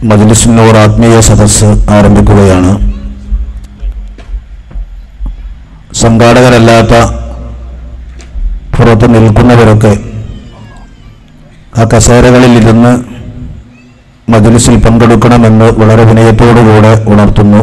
മജ്ലിസിനോർ ആത്മീയ സദസ്സ് ആരംഭിക്കുകയാണ് സംഘാടകരല്ലാത്ത പുറത്ത് നിൽക്കുന്നവരൊക്കെ ആ കസേരകളിൽ ഇരുന്ന് മജ്ലിസിൽ പങ്കെടുക്കണമെന്ന് വളരെ വിനയത്തോടുകൂടെ ഉണർത്തുന്നു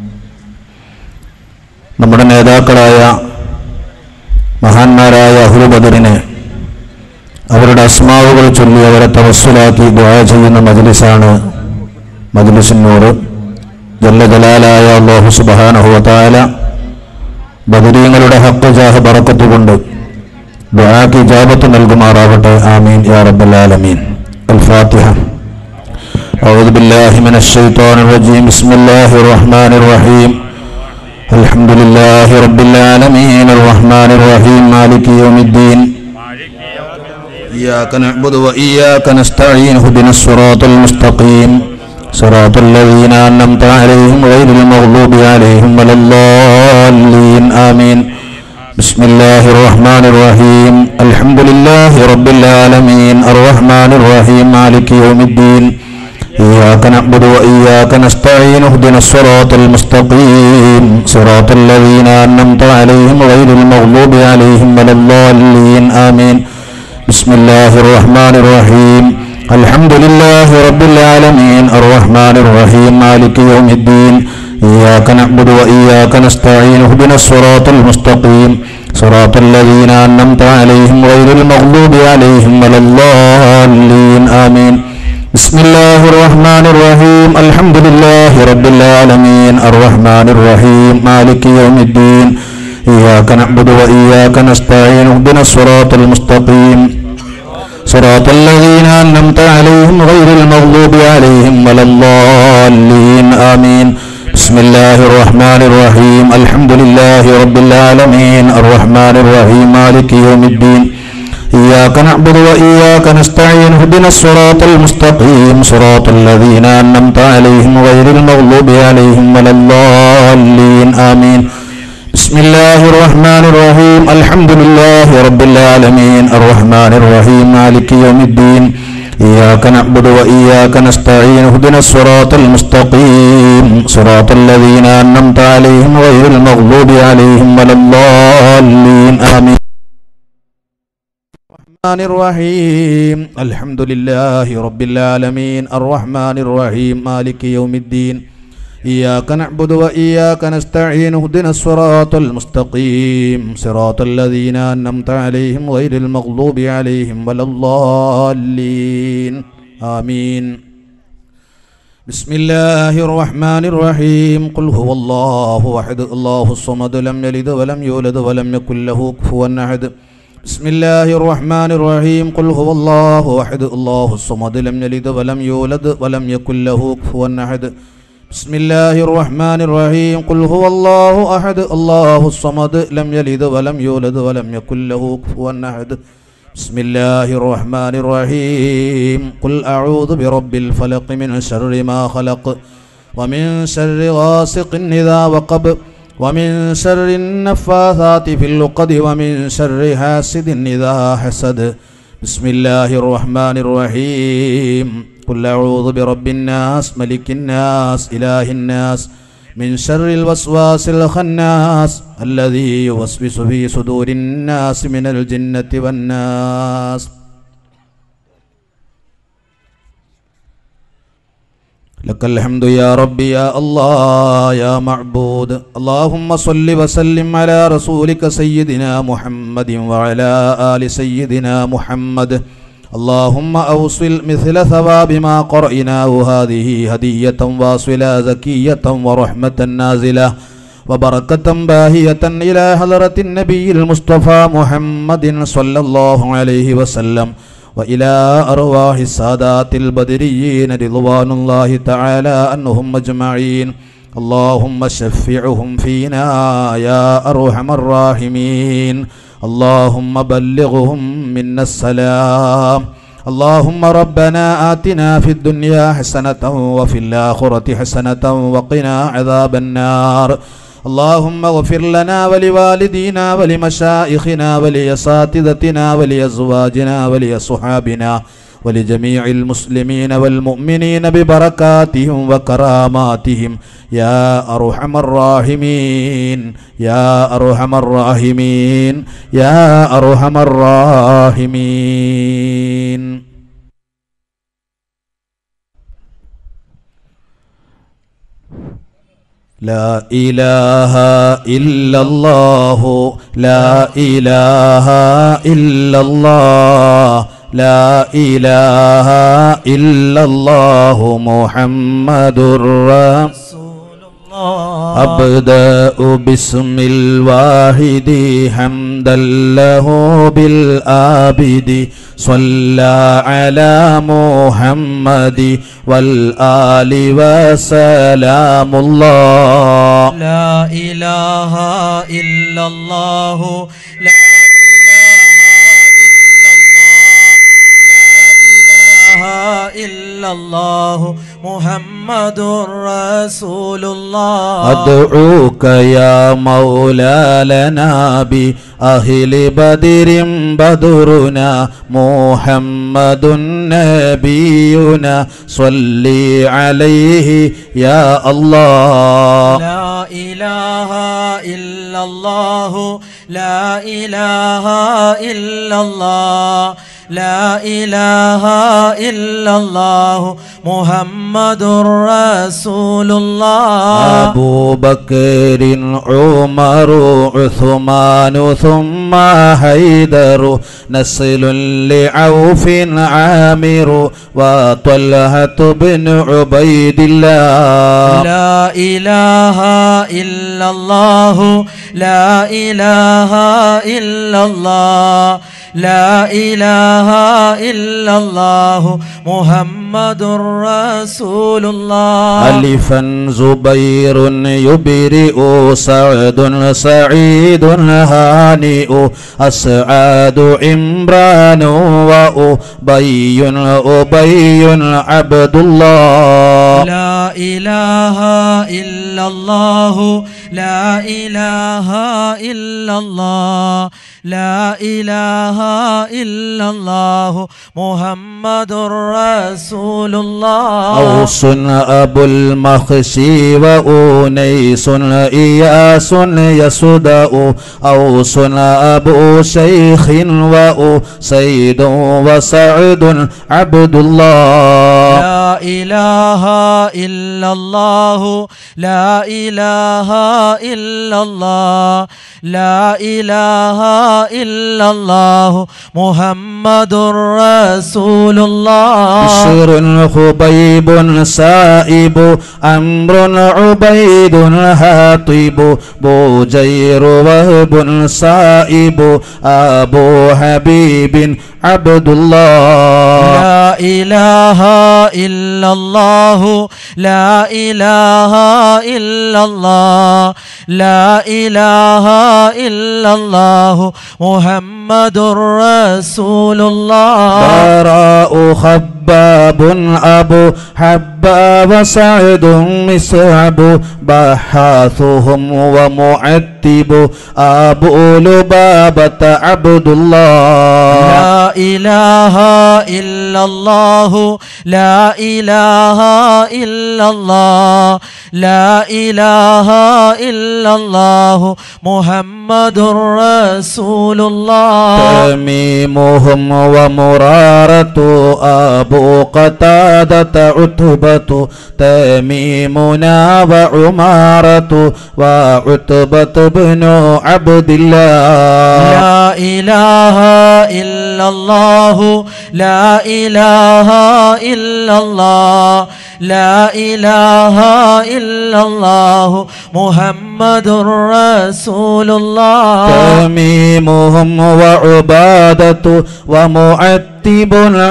നമ്മുടെ നേതാക്കളായ മഹാന്മാരായ അഹുബദറിനെ അവരുടെ അസ്മാവുകൾ ചൊല്ലി അവരെ തവസ്സുലാക്കി ദ്വായ ചെയ്യുന്ന മജ്ലിസാണ് മജ്ലിസിനോട് ജല്ല ജലാലായ അള്ളാഹു സുബാനഹുവത്താല ബദരീങ്ങളുടെ ഹക്ക് ജാഹ് ബറക്കത്ത് കൊണ്ട് ദ്വാക്ക് ഇജാബത്ത് നൽകുമാറാവട്ടെ ആമീൻ യാ റബ്ബൽ ആലമീൻ അൽ ഫാത്തിഹ أعوذ بالله من الشيطان الرجيم بسم الله الرحمن الرحيم الحمد لله رب العالمين الرحمن الرحيم مالك يوم الدين إياك نعبد وإياك نستعين اهدنا الصراط المستقيم صراط الذين أنعمت عليهم غير المغضوب عليهم ولا الضالين آمين بسم الله الرحمن الرحيم الحمد لله رب العالمين الرحمن الرحيم مالك يوم الدين إياك نعبد وإياك نستعين اهدنا الصراط المستقيم صراط الذين أنعمت عليهم غير المغضوب عليهم ولا الضالين آمين بسم الله الرحمن الرحيم الحمد لله رب العالمين الرحمن الرحيم مالك يوم الدين إياك نعبد وإياك نستعين اهدنا الصراط المستقيم صراط الذين أنعمت عليهم غير المغضوب عليهم ولا الضالين آمين بسم الله الرحمن الرحيم الحمد لله رب العالمين الرحمن الرحيم مالك يوم الدين إياك نعبد وإياك نستعين اهدنا الصراط المستقيم صراط الذين أنعمت عليهم غير المغضوب عليهم ولا الضالين آمين بسم الله الرحمن الرحيم الحمد لله رب العالمين الرحمن الرحيم مالك يوم الدين إياك نعبد وإياك نستعين اهدنا الصراط المستقيم صراط الذين أنعمت عليهم غير المغضوب عليهم ولا الضالين آمين بسم الله الرحمن الرحيم الحمد لله رب العالمين الرحمن الرحيم مالك يوم الدين إياك نعبد وإياك نستعين اهدنا الصراط المستقيم صراط الذين أنعمت عليهم غير المغضوب عليهم ولا الضالين آمين الرحمن الرحيم الحمد لله رب العالمين الرحمن الرحيم مالك يوم الدين إياك نعبد وإياك نستعين اهدنا الصراط المستقيم صراط الذين أنعمت عليهم غير المغضوب عليهم ولا الضالين آمين بسم الله الرحمن الرحيم قل هو الله أحد الله الصمد لم يلد ولم يولد ولم يكن له كفوا أحد بسم الله الرحمن الرحيم قل هو الله أحد الله الصمد لم يلد ولم يولد ولم يكن له كفوا أحد بسم الله الرحمن الرحيم قل هو الله أحد الله الصمد لم يلد ولم يولد ولم يكن له كفوا أحد بسم الله الرحمن الرحيم قل أعوذ برب الفلق من شر ما خلق ومن شر غاسق إذا وقب ومن شر النفاثات في اللقد ومن شر حاسد إذا حسد بسم الله الرحمن الرحيم قل أعوذ برب الناس ملك الناس إله الناس من شر الوسواس الخناس الذي يوسوس في صدور الناس من الجنة والناس لك الحمد يا ربي يا الله يا معبود اللهم صل وسلم على رسولك سيدنا محمد وعلى آل سيدنا محمد اللهم أوصل مثل ثواب ما قرأناه هذه هدية واصلة زكية ورحمة نازلة وبركة باهية إلى حضرة النبي المصطفى محمد صلى الله عليه وسلم وإلى أرواح السادات البدريين رضوان الله تعالى عنهم أجمعين اللهم شفعهم فينا يا أرحم الراحمين اللهم بلغهم منا السلام اللهم ربنا آتنا في الدنيا حسنة وفي الآخرة حسنة وقنا عذاب النار اللهم اغفر لنا ولوالدينا ولمشائخنا ولأساتذتنا ولأزواجنا ولأصحابنا ولجميع المسلمين والمؤمنين ببركاتهم وكراماتهم يا أرحم الراحمين يا أرحم الراحمين يا أرحم الراحمين لا إله إلا الله لا إله إلا الله لا إله إلا الله محمد رسول الله أبدأ باسم الواحد حمدا له بالآبد صلى على محمد والآل وسلام الله لا إله إلا الله لا إله إلا الله محمد رسول الله أدعوك يا مولا لنا بأهل بدر بدرنا محمد نبينا صلي عليه يا الله لا إله إلا الله لا إله إلا الله لا إله إلا الله محمد رسول الله أبو بكر عمر عثمان ثم حيدر نسل لعوف عامر وطلحة بن عبيد الله لا إله إلا الله لا إله إلا الله لا إله إلا الله محمد رسول الله ألفا زبير يبرئ سعد سعيد هانئ أسعاد عمران وأبي أبي عبد الله لا إله إلا الله لا إله إلا الله لا إله إلا الله محمد رسول الله أوس أبو المخشي وأنيس إياس يسدأ أوس أبو شيخ وأسيد وسعد عبد الله لا إله إلا الله لا إله إلا الله لا إله إلا الله محمد رسول الله بشر خبيب سائب أمر عبيد هاطب بوجير وهب سائب أبو حبيب عبد الله لا إله إلا الله لا إله إلا الله لا إله إلا الله محمد رسول الله براء خباب أبو حباب سعد مسعب بحاثهم ومعتب أبو لبابة عبد الله لا إله إلا الله لا إله إلا الله لا إله إلا الله محمد رسول الله تميمهم ومرارة أبو قتادة عتبة تميمنا وعمارة وعتبة بن عبد الله لا إله إلا الله لا إله إلا الله لا إله إلا الله محمد رسول الله تميمهم وعبادة ومعتب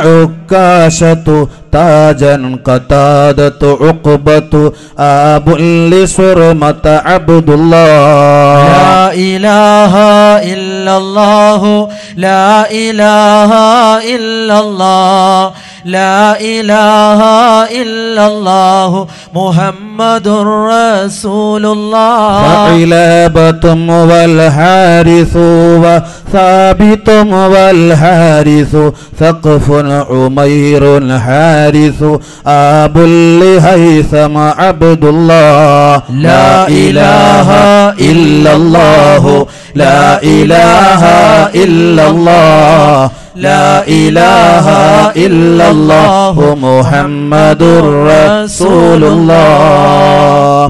عكاشة تاجا قتادة عقبة أبو لسرمة عبد الله لا إله إلا الله لا إله إلا الله لا إله إلا الله محمد رسول الله فعلابة والحارث وثابت والحارث ثقف عمير حارث أبو لهيثم عبد الله لا إله إلا الله لا إله إلا الله لا إله إلا الله محمد رسول الله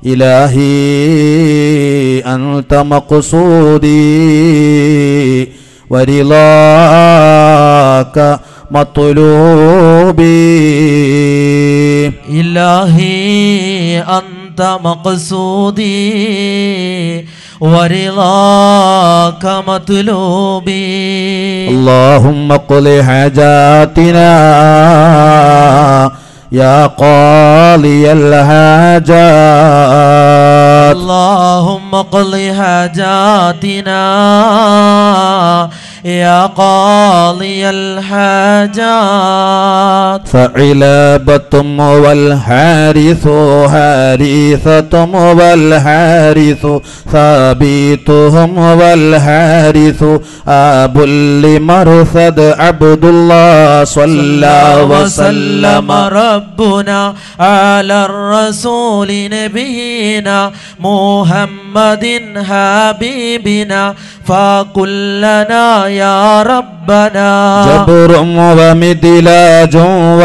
إلهي أنت مقصودي ورضاك مطلوبي إلهي أنت مقصودي ورضاك مطلوبي اللهم قل حاجاتنا يا قاضي الحاجات اللهم قل حاجاتنا يا قاضي الحاجات فعلابة والحارث حارثة والحارث ثابتهم والحارث أبو لمرثد عبد الله صلى وسلم ربنا على الرسول نبينا محمد حبيبنا فكلنا يا ربنا جبر ومدلاج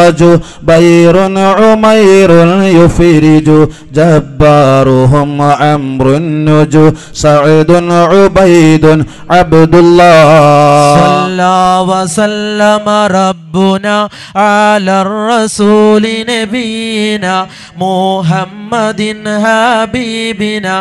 وجبير عمير يفرج جبارهم عمرو النجو سعد عبيد عبد الله صلى وسلم ربنا على الرسول نبينا محمد حبيبنا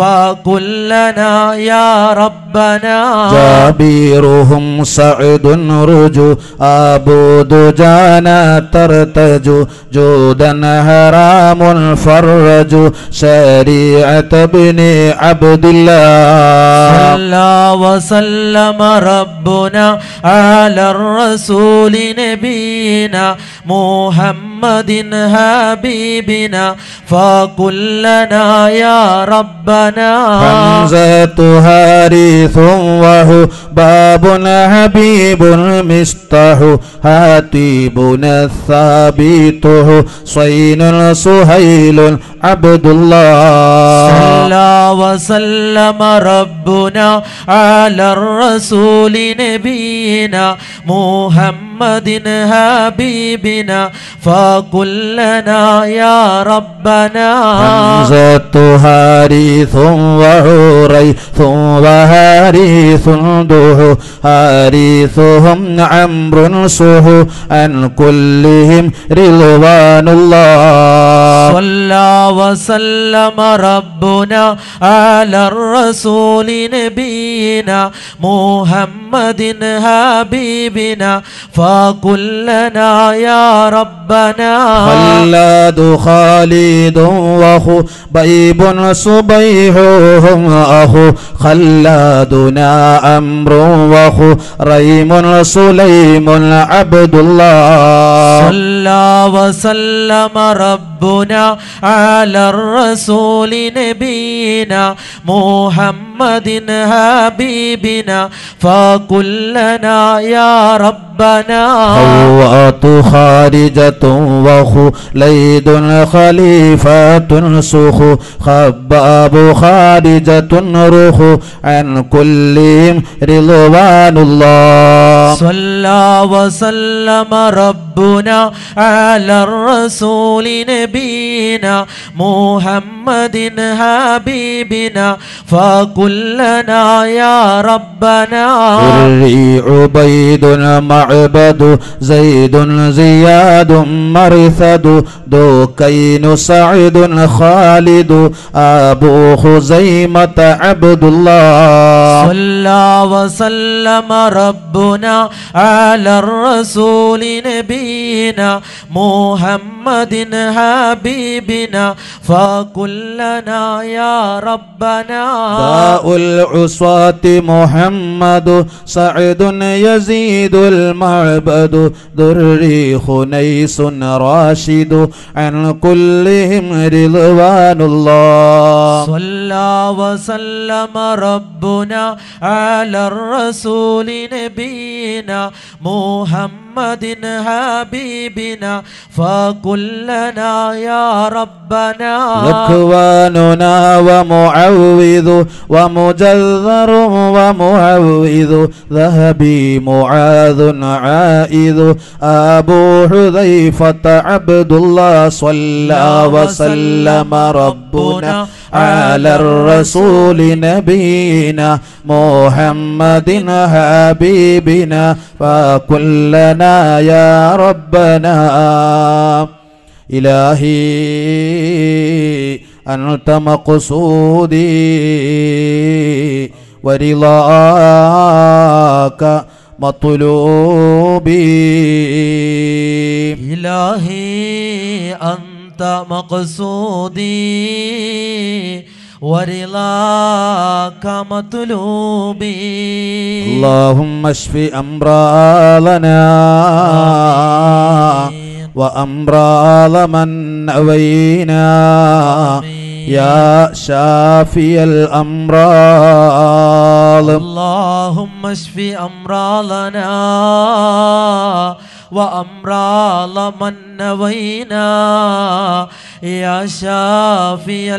فكلنا يا ربنا جابيرهم سعد رجو أبو دجانا ترتج جودا هرام فرج شريعة ابن عبد الله صلى وسلم ربنا على الرسول نبينا محمد حبيبنا فكلنا يا ربنا حمزة هارث وهو باب حبيب مستح هاتيبنا الثابت صين سهيل عبد الله صلى وسلم ربنا على الرسول نبينا محمد حبيبنا فكلنا يا ربنا حمزة هارث وعريث وهارث ده هارثهم عمرو سه عن كلهم رضوان الله صلى وسلم ربنا على الرسول نبينا محمد حبيبنا فكلنا يا ربنا خلاد خالد وخبيب صبيحهم أخو خلادنا أمر وخريم سليم عبد الله صلى وسلم ربنا على الرسول نبينا محمد حبيبنا فكلنا يا ربنا حواء خارجة وخليد خليفة سخ خباب خارجة رخ عن كلهم رضوان الله صلى وسلم ربنا على الرسول نبينا محمد حبيبنا فكلنا يا ربنا ذري عبيد معبد زيد زياد مرثد دوكين سعد خالد أبو خزيمة عبد الله صلى وسلم ربنا على الرسول نبينا محمد حبيبنا فكلنا يا ربنا داء العصاة محمد سعد يزيد المعبد دري خنيس راشد عن كلهم رضوان الله صلى وسلم ربنا على الرسول نبينا محمد حبيبنا فكلنا يا ربنا ركواننا ومعوذ ومجذر ومعوذ ذهبي معاذ عائذ أبو حذيفة عبد الله صلى وسلم ربنا على الرسول نبينا محمد حبيبنا فكلنا يا ربنا إلهي أنت مقصودي ورضاك مطلوبي إلهي أنت مقصودي ورضاك مطلوبي اللهم اشف أمراضنا آمين. وأمراض من نوينا آمين. يا شافي الأمراض اللهم اشف أمراضنا وأمراض من نوينا يا شافي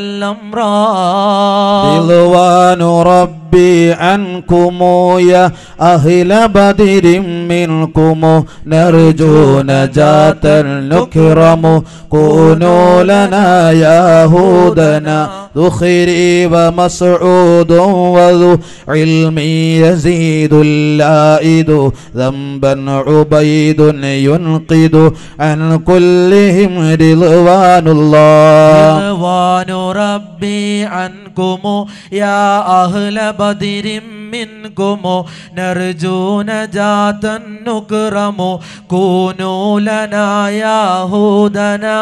الأمراض رضوان ربي عنكم يا أهل بدر منكم نرجو نجاة نكرم كونوا لنا يا هودنا ذو خير ومسعود وذو علم يزيد اللائد ذنبا عبيد ينقذ عن كلهم رضوان الله رضوان ربي عنكم يا أهل بدر منكم نرجو نجاة نكرم كونوا لنا يا هودنا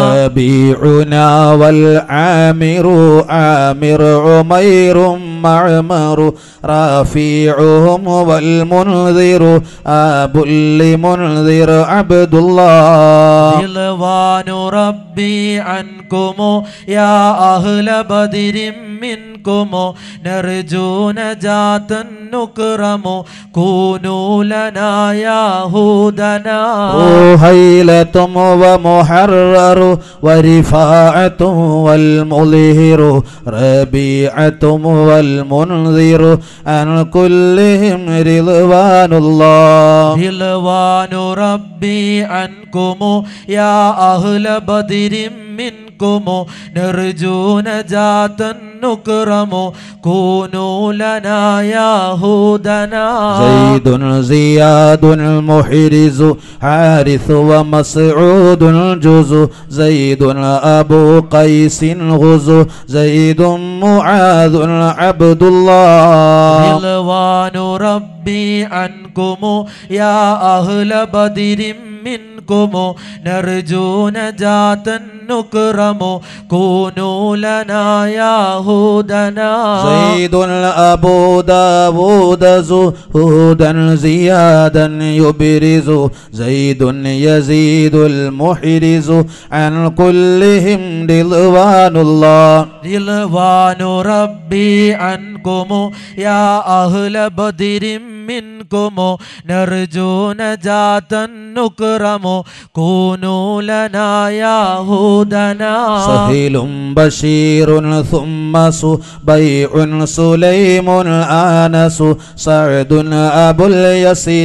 ربيعنا والعامر عامر عمير معمر رافيعهم والمنذر أبو لمنذر عبد الله رضوان ربي عنكم يا أهل بدر منكم نرجو نجاة نكرم كونوا لنا يا هودنا رهيلة ومحرر ورفاعة والمظهر ربيعة والمنذر عن كلهم رضوان الله رضوان ربي عنكم يا أهل بدر منكم نرجو نجاة نكرم كونوا لنا يا هودنا زيد زياد المحرز حارث ومسعود الجز زيد أبو قيس غز زيد معاذ عبد الله رضوان ربي عنكم يا أهل بدر منكم نرجو نجاة نكرم كونوا لنا يا هودنا زيد أبو داود زهودا زيادا يبرز زيد يزيد المحرز عن كلهم رضوان الله رضوان ربي عنكم يا أهل بدر منكم نرجو نجاة نكرم كونوا لنا يا هودنا سهيل بشير ثم سبيع سليم آنس سعد أبو اليسر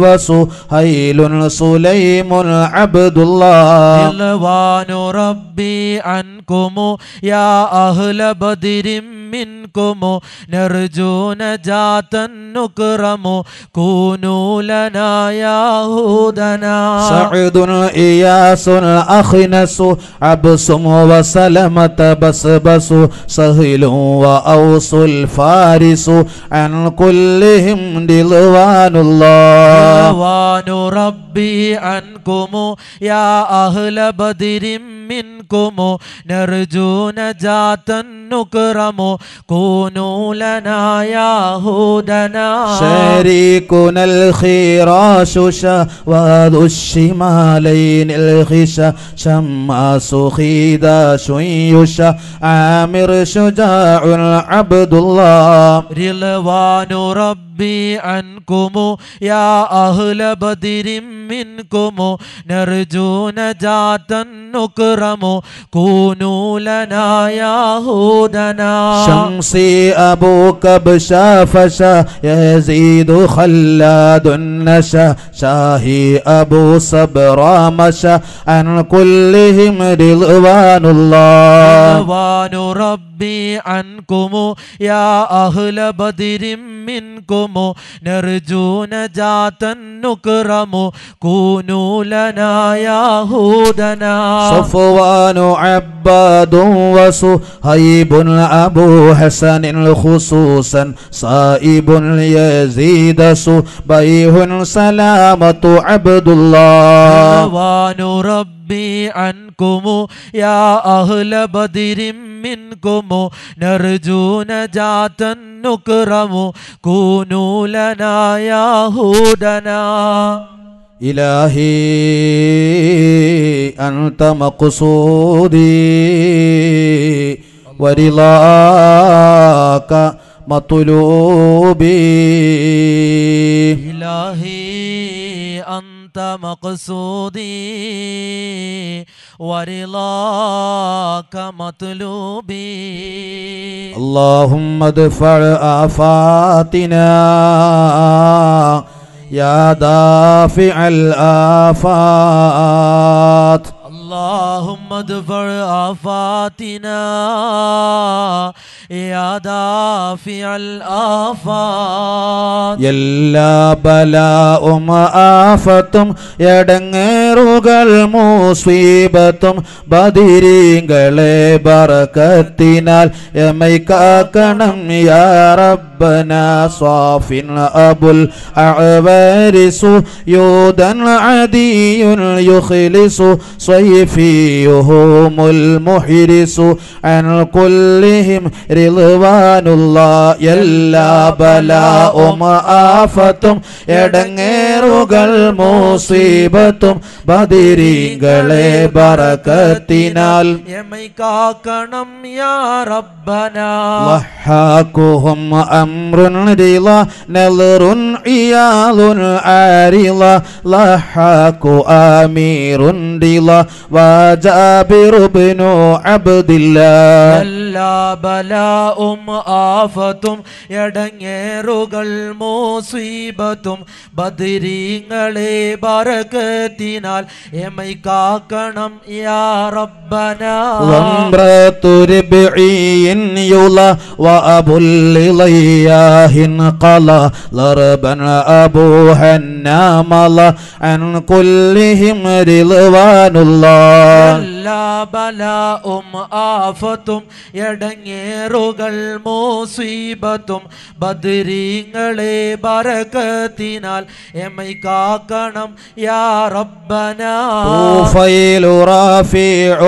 وسهيل سليم عبد الله رضوان ربي عنكم يا أهل بدر منكم نرجو نجاة نكرم كونوا لنا يا هودنا سعد إياس الأخنس عبس وسلمة بسبس سهل وأوس الفارس عن كلهم رضوان الله روان ربي عنكم يا أهل بدر منكم نرجو نجاة نكرم كونوا لنا يا هودنا شريكنا الخراش شهواد الشمالين الخشا شماس خيداش يشا عامر شجاع عبد الله رضوان ربي عنكم يا أهل بدر منكم نرجو نجاة نكرم كونوا لنا يا هودنا شمسي أبوك بشافشا يزيد خلاد النشا شاهي أبو صبر مشى عن كلهم رضوان الله رضوان ربي عنكم يا أهل بدر منكم نرجو نجاة نكرم كونوا لنا يا هودنا صفوان عباد وصهيب أبو حسن خصوصا صائب يزيد صبيه سلامة عبد الله رضوان ربي عنكم يا أهل بدر منكم نرجو نجاة نكرم كونوا لنا يا هودنا إلهي أنت مقصودي ورضاك مطلوبي إلهي أنت مقصودي ورضاك مطلوبي اللهم ادفع آفاتنا يا دافع الآفات اللهم ادفع آفاتنا يا دافع الآفات എല്ലാ ബലാവും ആഫത്തും എടങ്ങേറുകൾ മൂസ്വീപത്തും ബദിരീങ്ങളെ ബറക്കത്തിനാൽ എമൈ കാക്കണം യാ റബ്ബന സ്വാഫിൻ അബുൽ അഅവാരിസു യൂദൻ അദിയുൻ യുഖ്ലിസു സ്വൈഫിയുഹുമുൽ മുഹ്രിസു അൻ കുല്ലിഹിം റിളവാനുള്ള എല്ലാ ബലാവും ആഫത്തും എടങ്ങേറുകൾ മൂസീബത്തും ബദിരീങ്ങളെ ബറക്കത്തിനാൽ എമൈ കാക്കണം യാ റബ്ബന ضحاكهم أمر رضا نظر عيال عارضة ضحاك أمير رضا وجابر بن عبد الله എല്ലാ ബലാവും ആഫത്തും എടങ്ങേറുകൾ മോസീബത്തും ബദിരീങ്ങളെ ബറക്കത്തിനാൽ എമൈ കാക്കണം യാ റബ്ബന وامرأة ربعي يلا وأبو اللياه قلا ضربا أبوها النامل عن كلهم رضوان الله എല്ലാ ബലാവും ആഫത്തും എടങ്ങേറുകൾ മോസീബത്തും ബദിരീങ്ങളെ ബറക്കത്തിനാൽ എമൈ കാക്കണം യാ റബ്ബന طوفيل رافع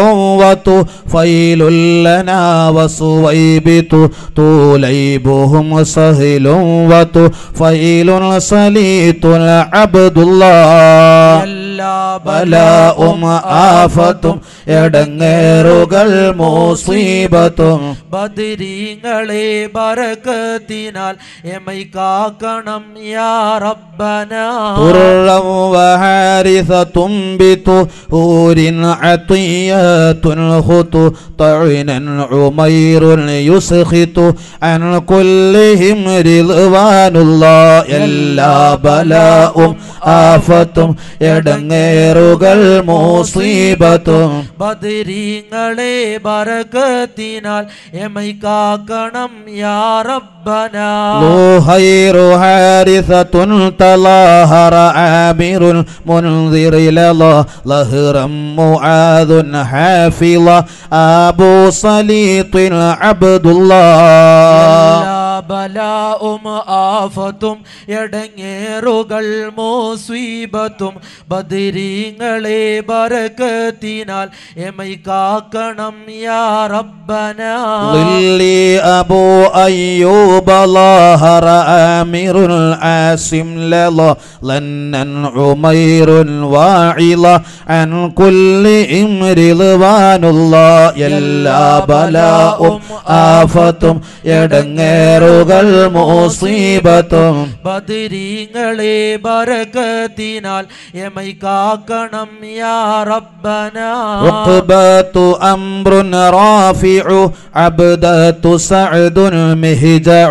وطفيل لنا وصويبت طوليبهم سهل وطفيل صليت عبد الله എല്ലാ ബലാവും ആഫത്തും എടങ്ങേറുകൾ മൂസീബത്തും ബദിരീങ്ങളെ ബറക്കത്തിനാൽ എമൈ കാക്കണം യാ റബ്ബന طرا وحارثة بطهور عطيات الخط طعنا عمير يسخط عن كلهم رضوان الله എല്ലാ ബലാവും ആഫത്തും എടങ്ങ എടങ്ങേറുകൾ മൂസീബത്തും ബദരീങ്ങളെ ബറകത്തിനാൽ എമൈ കാക്കണം യാ റബ്ബന لوهير حارثة تلاهر عامر منذر لله لهرا معاذ حافظ أبو صليط عبد الله എല്ലാ ബലാവും ആഫത്തും എടങ്ങേറുകൾ മോസ്വീബത്തും ബദരീങ്ങളെ ബറകത്തിനാൽ എമൈ കാക്കണം യാ റബ്ബന ظلي أبو أيوب ظاهر آمر عاصم لله لنا عمير واعظة عن كل إمر رضوان الله എല്ലാ ബലാവും ആഫത്തും എടങ്ങേറുകൾ മുസീബത്തും ബദരീങ്ങളെ ബറകത്തിനാൽ എമൈ കാക്കണം യാ റബ്ബന عقبة أمر رافع عبدة سعد مهجع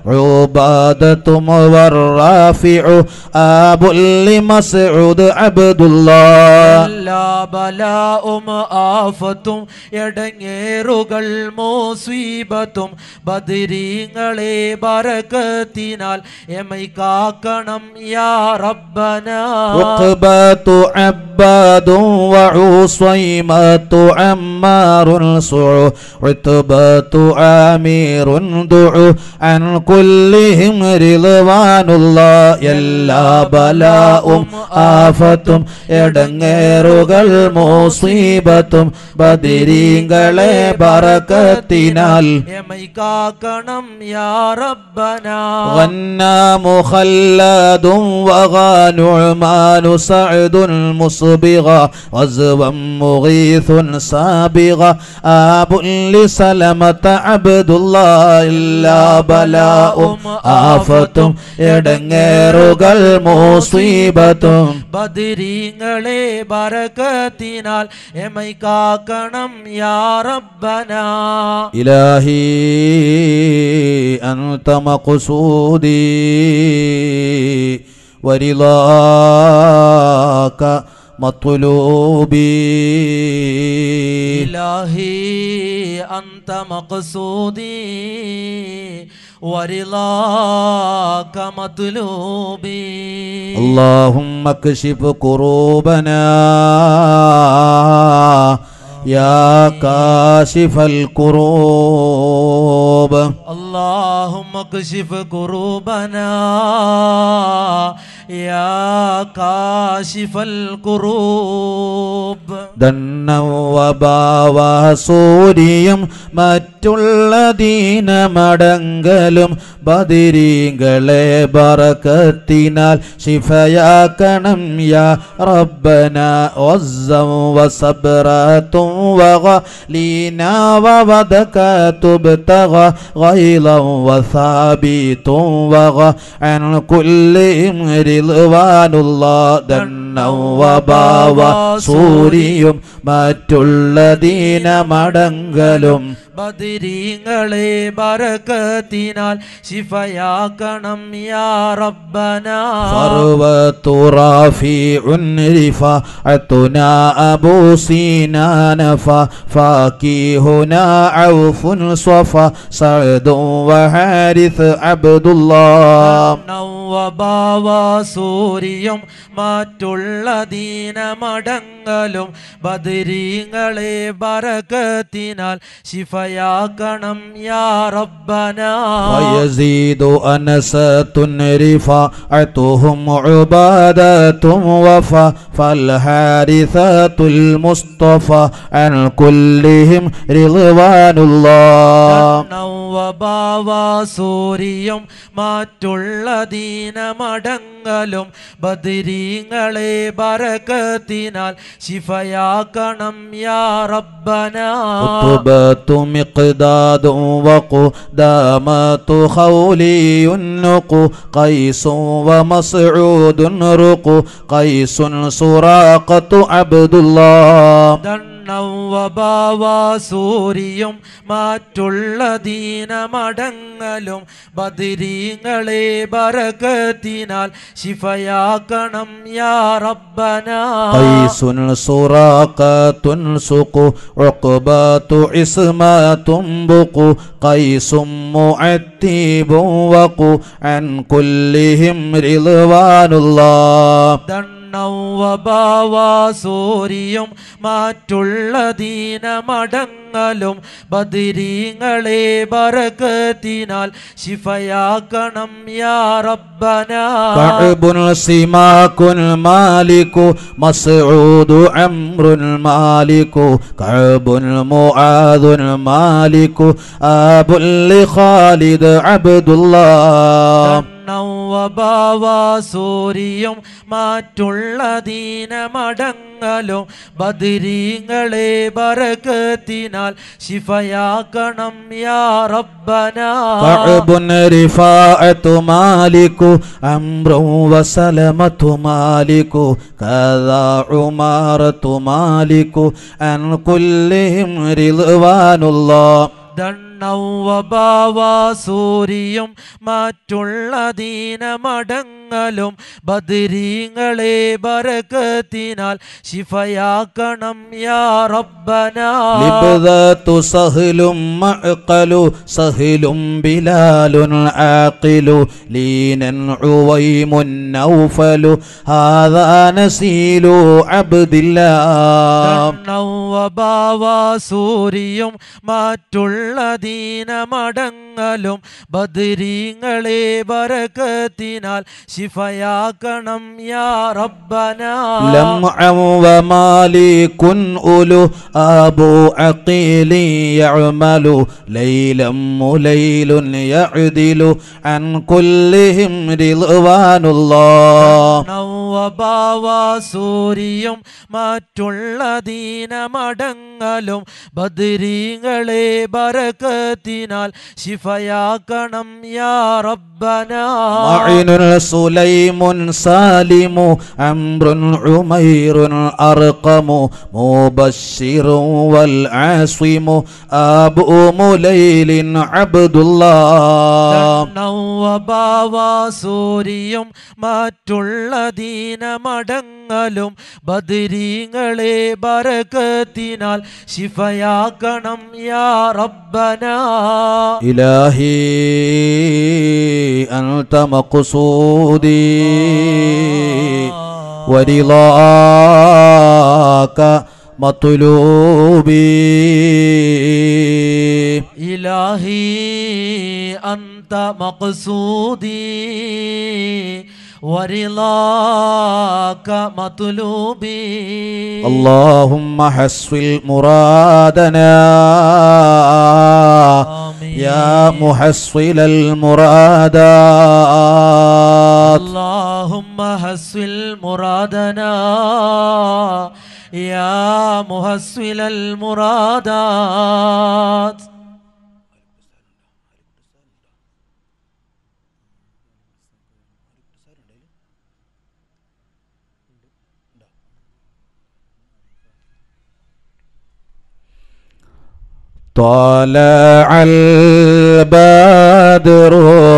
عبادة والرافع آب لمسعود عبد الله എല്ലാ ബലാവും ആഫത്തും എടങ്ങേറുകൾ മോസ്വീബത്തും ബദരീങ്ങളെ ബറകത്തിനാൽ എമൈ കാക്കണം യാ റബ്ബന عقبة عباد وعصيمة عمار صع عتبة عامر دعو عن كلهم رضوان الله എല്ലാ ബലാവും ആഫത്തും എടങ്ങേറുകൾ മുസീബത്തും ബദിരീങ്ങളെ ബറക്കത്തിനാൽ എമൈ കാക്കണം യാ റബ്ബന غنى مخلد وغانعمان سعد مصبغا غزوا مغيث سابغا آب لسلمة عبد الله إلا بلاء آفة എടങ്ങേറുകൾ മുസീബത്തും ബദരീങ്ങളെ ബറകത്തിനാൽ എമൈ കാക്കണം യാ റബ്ബന إلهي أنت مقصودي ورضاك مطلوبي إلهي أنت مقصودي ورضاك مطلوبي اللهم اكشف كروبنا يا كاشف الكروب اللهم اكشف كروبنا يا كاشف الكروب ദണ്ണവസൂരിയും മറ്റുള്ള ദീനമടങ്കലും ബദിരീങ്ങളെ ബറക്കത്തിനാൽ ശിഫയാക്കണം യാ റബ്ബന ഒസ്സം വസബ്രത്തും وغلينا وودكات ابتغ غيظا وثابت وغ عن كل رضوان الله ദണ്ണം വബാവ സൂരിയും മറ്റുള്ള ദീനമടങ്കലും ബദിരീങ്ങളെ ബറക്കത്തിനാൽ ശിഫയാക്കണം യാ റബ്ബന فروة رافع رفاعتنا أبو سينان فاكيهنا عوف صفا سعد وحارث عبد الله നവ്വഭാവ സൂര്യം മറ്റുള്ള ദീനമടങ്ങലും ബദരീങ്ങളെ ബറക്കത്തിനാൽ ശിഫയാക്കണം യാ റബ്ബന ويزيد أنسة رفاعتهم عبادة وفا فالحارثة المصطفى عن كلهم رضوان الله നവ്വഭാവ സൂര്യം മറ്റുള്ള ദീനമടങ്ങലും ബദരീങ്ങളെ ബറക്കത്തിനാൽ ശിഫയാക്കണം യാ റബ്ബന خطبة مقداد وقدامة خولي النق قيس ومسعود رق قيس سراقة عبد الله ദണ്ണം വബാവാസൂരിയും മറ്റുള്ള ദീനമടങ്ങലും ബദിരീങ്ങളെ ബറകത്തിനാൽ ശിഫയാക്കണം യാ റബ്ബന قيس سراقة سق عقبة عصمة بق قيس معتب وق عن كلهم رضوان الله ദണ്ണം വബാവാസൂരിയും മറ്റുള്ള ദീനമടങ്ങലും ബദിരീങ്ങളെ ബറകത്തിനാൽ ശിഫയാക്കണം യാ റബ്ബന كعب سماك مالك مسعود عمرو مالك كعب معاذ مالك أب لخالد عبد الله ദണ്ണം വബാവാസൂരിയും മറ്റുള്ള ദീനമടങ്ങലും ബദിരീങ്ങളെ ബറകത്തിനാൽ ശിഫയാക്കണം യാ റബ്ബന كعب رفاعة مالك عمرو وسلمة مالك كذا عمارة مالك عن كلهم رضوان الله ദണ്ണം വബാവാസൂരിയും മറ്റുള്ള ദീനമടങ്ങലും ബദിരീങ്ങളെ ബറകത്തിനാൽ ശിഫയാക്കണം യാ റബ്ബന لبذات سهل معقل سهل بلال عاقل لينا عويم نوفل هذا نسيل عبد الله ദണ്ണം വബാവാസൂരിയും മറ്റുള്ള ദീനമടങ്ങലും ബദിരീങ്ങളെ ബറകത്തിനാൽ ശിഫയാക്കണം യാ റബ്ബന لمعا ومالك أولو أبو عقيل يعمل ليلا مليل يعدل عن كلهم رضوان الله നവ്വഭാവാസൂരിയും മറ്റുള്ള ദീനമടങ്ങലും ബദിരീങ്ങളെ ബറകത്തിനാൽ ശിഫയാക്കണം യാ റബ്ബന معن سليم سالم عمرو عمير أرقم مبشر والعاصم أبو مليل عبد الله നവ്വഭാവാസൂരിയും മറ്റുള്ള ദീനമടങ്ങലും ബദിരീങ്ങളെ ബറകത്തിനാൽ ശിഫയാക്കണം യാ റബ്ബന إلهي أنت مقصودي ورضاك مطلوبي إلهي أنت مقصودي ورضاك مطلوبي اللهم حسن مرادنا آمين. يا محصل المرادات اللهم حسن مرادنا يا محصل المرادات طلع البدر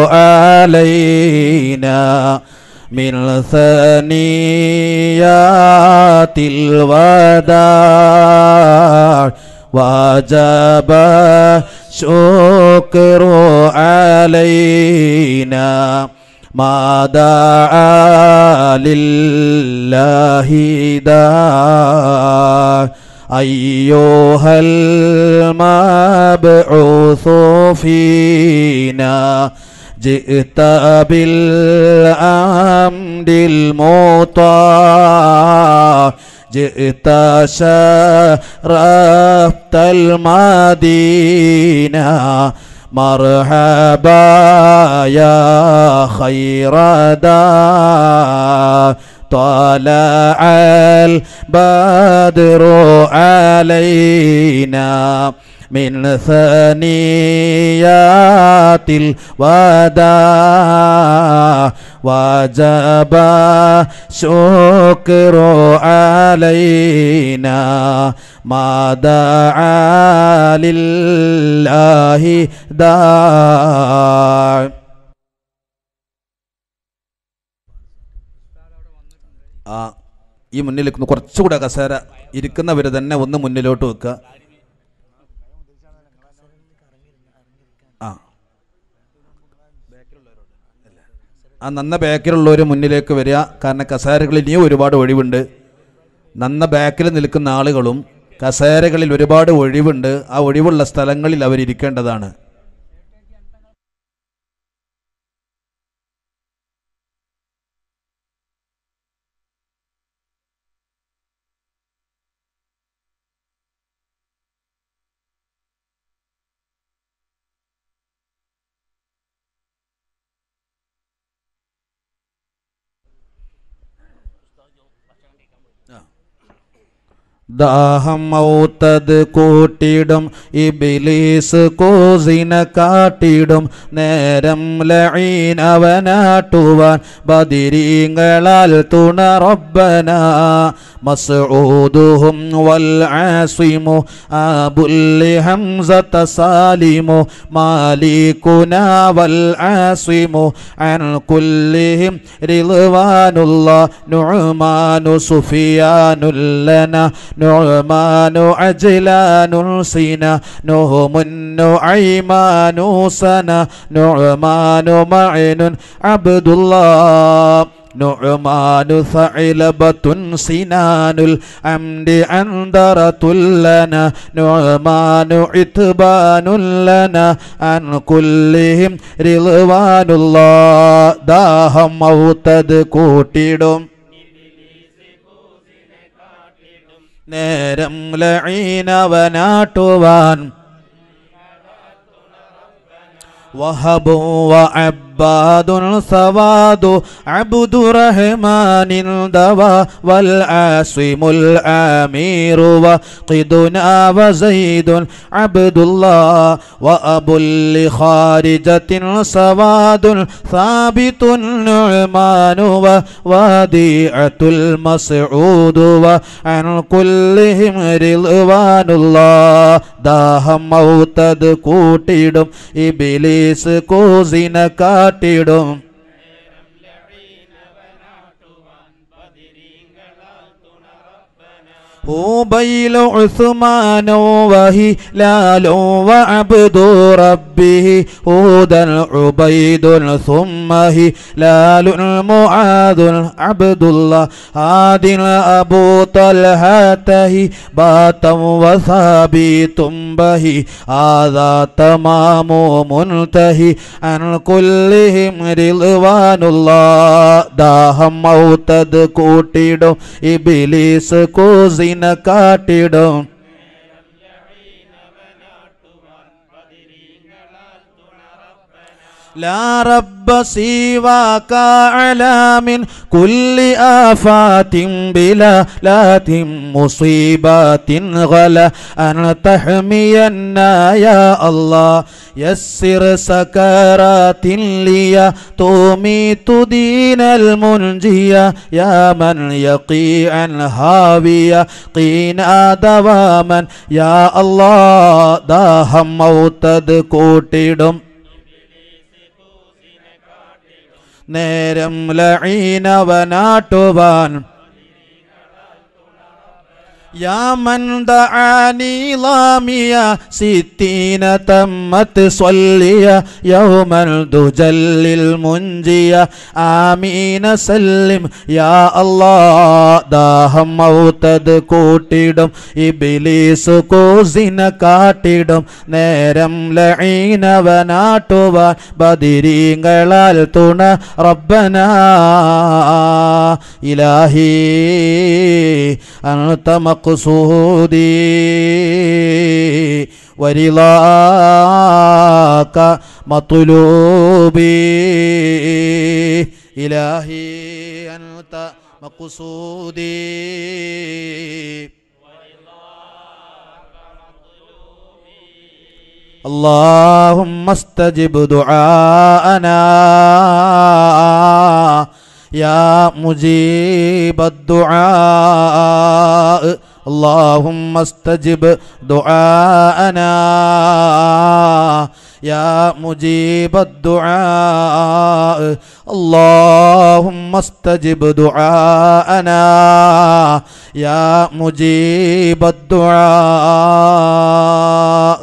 علينا من ثنيات الوداع وجب شكر علينا ما دعا لله داع أيها المبعوث فينا جئت بالأمد المطاع جئت شرفت المدينة مرحبا يا خير دار طلع البدر علينا من ثنيات الوداع وجب شكر علينا ما دعا لله داع ആ ഈ മുന്നിലേക്ക് ഒന്ന് കുറച്ചുകൂടെ കസേര ഇരിക്കുന്നവർ തന്നെ ഒന്ന് മുന്നിലോട്ട് വെക്കുക ആ ആ നന്ന ബാക്കിലുള്ളവർ മുന്നിലേക്ക് വരിക കാരണം കസേരകളിൽ ഇനിയും ഒരുപാട് ഒഴിവുണ്ട് നന്ന ബാക്കിൽ നിൽക്കുന്ന ആളുകളും കസേരകളിൽ ഒരുപാട് ഒഴിവുണ്ട് ആ ഒഴിവുള്ള സ്ഥലങ്ങളിൽ അവരിയ്ക്കേണ്ടതാണ് ദാഹം ഔത്തത് കൂട്ടിടും ഇബിലീസ് കോസിനെ കാട്ടിടും നേരം ലഈൻ അവനാട്ടുവാൻ ബദിരീങ്ങളാൽ തുണ റബ്ബന മസ്ഊദുഹും വൽ ആസിമു അബുൽ ഹംസത സാലിമു മാലികുന വൽ ആസിമു അൻ കുല്ലിഹിം റിദ്വാനുള്ള നുഅ്മാനു സുഫിയാനുൽ ലന نعمان عجلان سنا نهم نعيمان سنا نعمان معن عبد الله نعمان ثعلبة سنان الأمد أنذرة لنا نعمان عتبان لنا عن كلهم رضوان الله داهم موتد കൂട്ടിടും നേരം ലഈനവനാട്ടുവാൻ وهب وعباد ثواد عبد رحمن دوا والعاصم الامير وقدنا وزيد عبد الله وابو لخارجة سواد ثابت النعمان ووديعة المسعود وعن كلهم رضوان الله ദാഹം മൗത്തത് കൂട്ടിടും ഇബിലീസ് കോസിനെ കാട്ടിടും أوبيل عثمان وهلال وعبد ربه هودا عبيد ثم هلال معاذ عبد الله هاد أبو طلحته باتا وثابت به هذا تمام منتهي عن كلهم رضوان الله ദാഹം മൗത്തത് കൂട്ടിടും ഇബിലീസ് കോസിനെ കാട്ടിടും لا رب سواك على من كل آفات بلا لات مصيبات غلا أن تحمينا يا الله يسر سكرات لي تميت دين المنجية يا من يقي عن هاوية قينا دواما يا الله داهم موتد കൂട്ടിടും നേരം ലഈനവനാട്ടുവാൻ يا من دعاني ضاميا ستين تمت صليا يوم الدجل المنجيا آمين سلم يا الله ദാഹം മൗത്തത് കൂട്ടിടും ഇബിലീസ് കോസിനെ കാട്ടിടും നേരം ലഈനവനാട്ടുവാൻ ബദിരീങ്ങളാൽ തുണ റബ്ബന ഇലാഹി അൻത മഖ്സൂദി ورضاك مطلوبي إلهي أنت مقصودي اللهم استجب دعاءنا يا مجيب الدعاء اللهم استجب دعاءنا يا مجيب الدعاء اللهم استجب دعاءنا يا مجيب الدعاء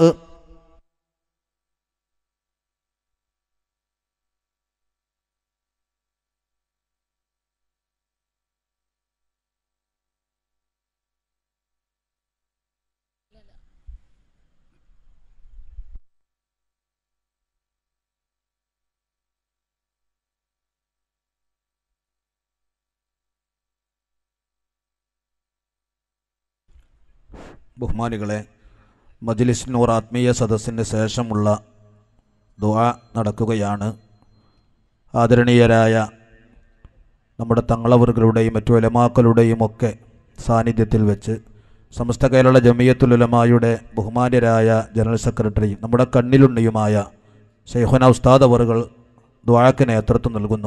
ബഹുമാനികളെ മജ്ലിസ് നൂർ ആത്മീയ സദസ്സിന് ശേഷമുള്ള ദുആ നടക്കുകയാണ് ആദരണീയരായ നമ്മുടെ തങ്ങളവറുകളുടെയും മറ്റു ഉലമാക്കളുടെയും ഒക്കെ സാന്നിധ്യത്തിൽ വെച്ച് സമസ്ത കേരള ജമിയത്തുലുലമായുടെ ബഹുമാന്യരായ ജനറൽ സെക്രട്ടറിയും നമ്മുടെ കണ്ണിലുണ്ണിയുമായ ഷെയ്ഖുന ഉസ്താദ് അവറുകൾ ദ്വാഴക്ക് നേതൃത്വം നൽകുന്നു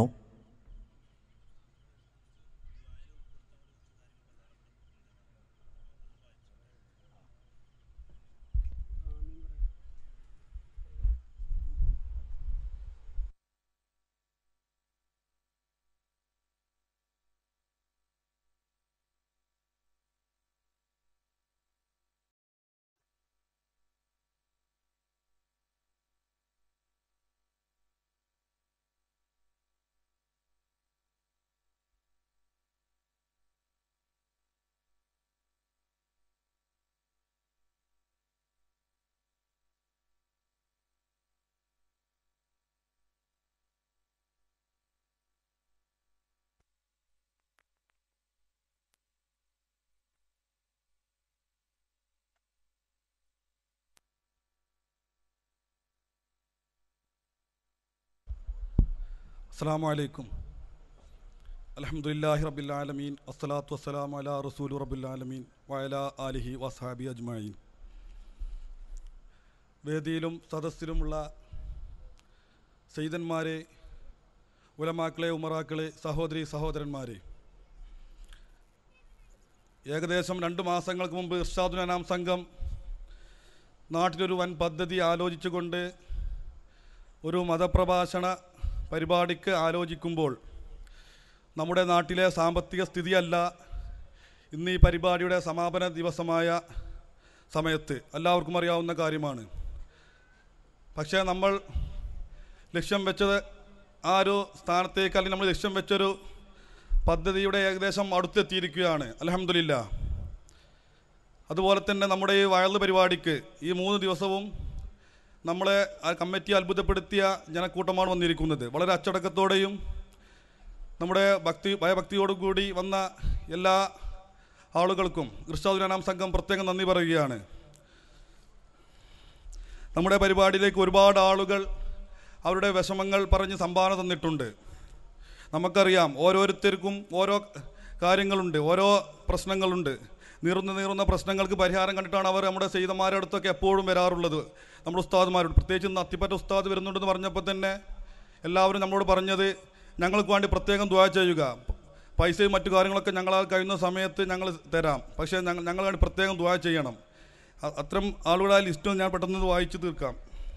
അസ്സാം വലൈക്കും അലഹമുല്ലാഹി റബിലാലമീൻ വസ്സലാത്തു വസ്സലാം അല റസൂൽ റബുല്ലാലമീൻ വയല ആലിഹി വസാബി അജ്മീൻ വേദിയിലും സദസ്സിലുമുള്ള സെയ്തന്മാരെ ഉലമാക്കളെ ഉമറാക്കളെ സഹോദരി സഹോദരന്മാരെ ഏകദേശം രണ്ട് മാസങ്ങൾക്ക് മുമ്പ് ഇർഷാദുനാം സംഘം നാട്ടിലൊരു വൻ പദ്ധതി ആലോചിച്ചുകൊണ്ട് ഒരു മതപ്രഭാഷണ പരിപാടിക്ക് ആലോചിക്കുമ്പോൾ നമ്മുടെ നാട്ടിലെ സാമ്പത്തിക സ്ഥിതിയല്ല ഇന്ന് ഈ പരിപാടിയുടെ സമാപന ദിവസമായ സമയത്ത് എല്ലാവർക്കും അറിയാവുന്ന കാര്യമാണ് പക്ഷേ നമ്മൾ ലക്ഷ്യം വെച്ചത് ആ ഒരു സ്ഥാനത്തേക്ക് അല്ലെങ്കിൽ നമ്മൾ ലക്ഷ്യം വെച്ചൊരു പദ്ധതിയുടെ ഏകദേശം അടുത്തെത്തിയിരിക്കുകയാണ് അലഹമില്ല അതുപോലെ തന്നെ നമ്മുടെ ഈ വയല് പരിപാടിക്ക് ഈ മൂന്ന് ദിവസവും നമ്മളെ ആ കമ്മിറ്റി അത്ഭുതപ്പെടുത്തിയ ജനക്കൂട്ടമാണ് വന്നിരിക്കുന്നത് വളരെ അച്ചടക്കത്തോടെയും നമ്മുടെ ഭക്തി ഭയഭക്തിയോടും കൂടി വന്ന എല്ലാ ആളുകൾക്കും കൃഷ്ണാതുരാനാം സംഘം പ്രത്യേകം നന്ദി പറയുകയാണ് നമ്മുടെ പരിപാടിയിലേക്ക് ഒരുപാട് ആളുകൾ അവരുടെ വിഷമങ്ങൾ പറഞ്ഞ് സംഭാവന തന്നിട്ടുണ്ട് നമുക്കറിയാം ഓരോരുത്തർക്കും ഓരോ കാര്യങ്ങളുണ്ട് ഓരോ പ്രശ്നങ്ങളുണ്ട് നീറുന്ന നീറുന്ന പ്രശ്നങ്ങൾക്ക് പരിഹാരം കണ്ടിട്ടാണ് അവർ നമ്മുടെ ചെയ്തമാരുടെ അടുത്തൊക്കെ എപ്പോഴും വരാറുള്ളത് നമ്മുടെ ഉസ്താദുമാരോട് പ്രത്യേകിച്ച് ഇന്ന് അത്തിപ്പറ്റ ഉസ്താദ് വരുന്നുണ്ടെന്ന് പറഞ്ഞപ്പോൾ തന്നെ എല്ലാവരും നമ്മളോട് പറഞ്ഞത് ഞങ്ങൾക്ക് വേണ്ടി പ്രത്യേകം ദ്വാ ചെയ്യുക പൈസയും മറ്റു കാര്യങ്ങളൊക്കെ ഞങ്ങൾ കഴിയുന്ന സമയത്ത് ഞങ്ങൾ തരാം പക്ഷേ ഞങ്ങൾ ഞങ്ങൾ വേണ്ടി പ്രത്യേകം ദ്വാ ചെയ്യണം അ- അത്തരം ആളുകളുടെ ആ ലിസ്റ്റ് ഞാൻ പെട്ടെന്ന് ഇത് വായിച്ചു തീർക്കാം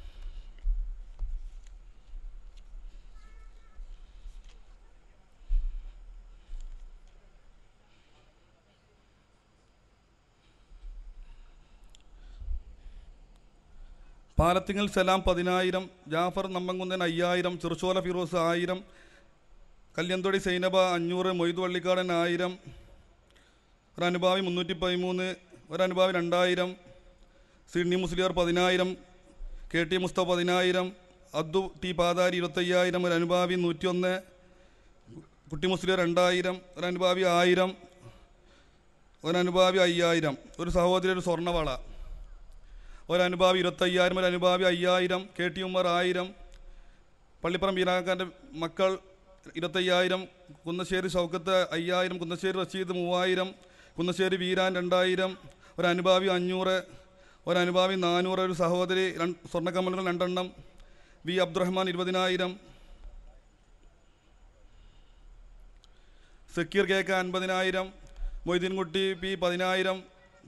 പാലത്തിങ്ങൽ സലാം പതിനായിരം ജാഫർ നമ്പങ്കുന്നൻ അയ്യായിരം ചെറുച്ചോല ഫിറോസ് ആയിരം കല്യന്തൊടി സൈനബ അഞ്ഞൂറ് മൊയ്ത് വള്ളിക്കാടൻ ആയിരം ഒരനുഭാവി മുന്നൂറ്റി പതിമൂന്ന് ഒരനുഭാവി രണ്ടായിരം സിഡ്നി മുസ്ലിയാർ പതിനായിരം കെ ടി മുസ്തഫ പതിനായിരം അബ്ദു ടി പാതാരി ഇരുപത്തയ്യായിരം ഒരു അനുഭാവി നൂറ്റിയൊന്ന് കുട്ടി മുസ്ലിയാർ രണ്ടായിരം ഒരു അനുഭാവി ആയിരം ഒരു അനുഭാവി അയ്യായിരം ഒരു സഹോദരി ഒരു സ്വർണ്ണവള ഒരു അനുഭാവി ഇരുപത്തയ്യായിരം ഒരു അനുഭാവി അയ്യായിരം കെ ടി ഉമ്മർ ആയിരം പള്ളിപ്പുറം ബീനാക്കാൻ്റെ മക്കൾ ഇരുപത്തയ്യായിരം കുന്നശ്ശേരി ഷൗക്കത്ത് അയ്യായിരം കുന്നശ്ശേരി റഷീദ് മൂവായിരം കുന്നശ്ശേരി വീരാൻ രണ്ടായിരം ഒരു അനുഭാവി അഞ്ഞൂറ് ഒരു അനുഭാവി നാനൂറ് ഒരു സഹോദരി രണ്ട് സ്വർണ്ണക്കമ്മലുകൾ രണ്ടെണ്ണം വി അബ്ദുറഹ്മാൻ ഇരുപതിനായിരം സക്കീർ കേക്ക് അൻപതിനായിരം മൊയ്തീൻകുട്ടി പി പതിനായിരം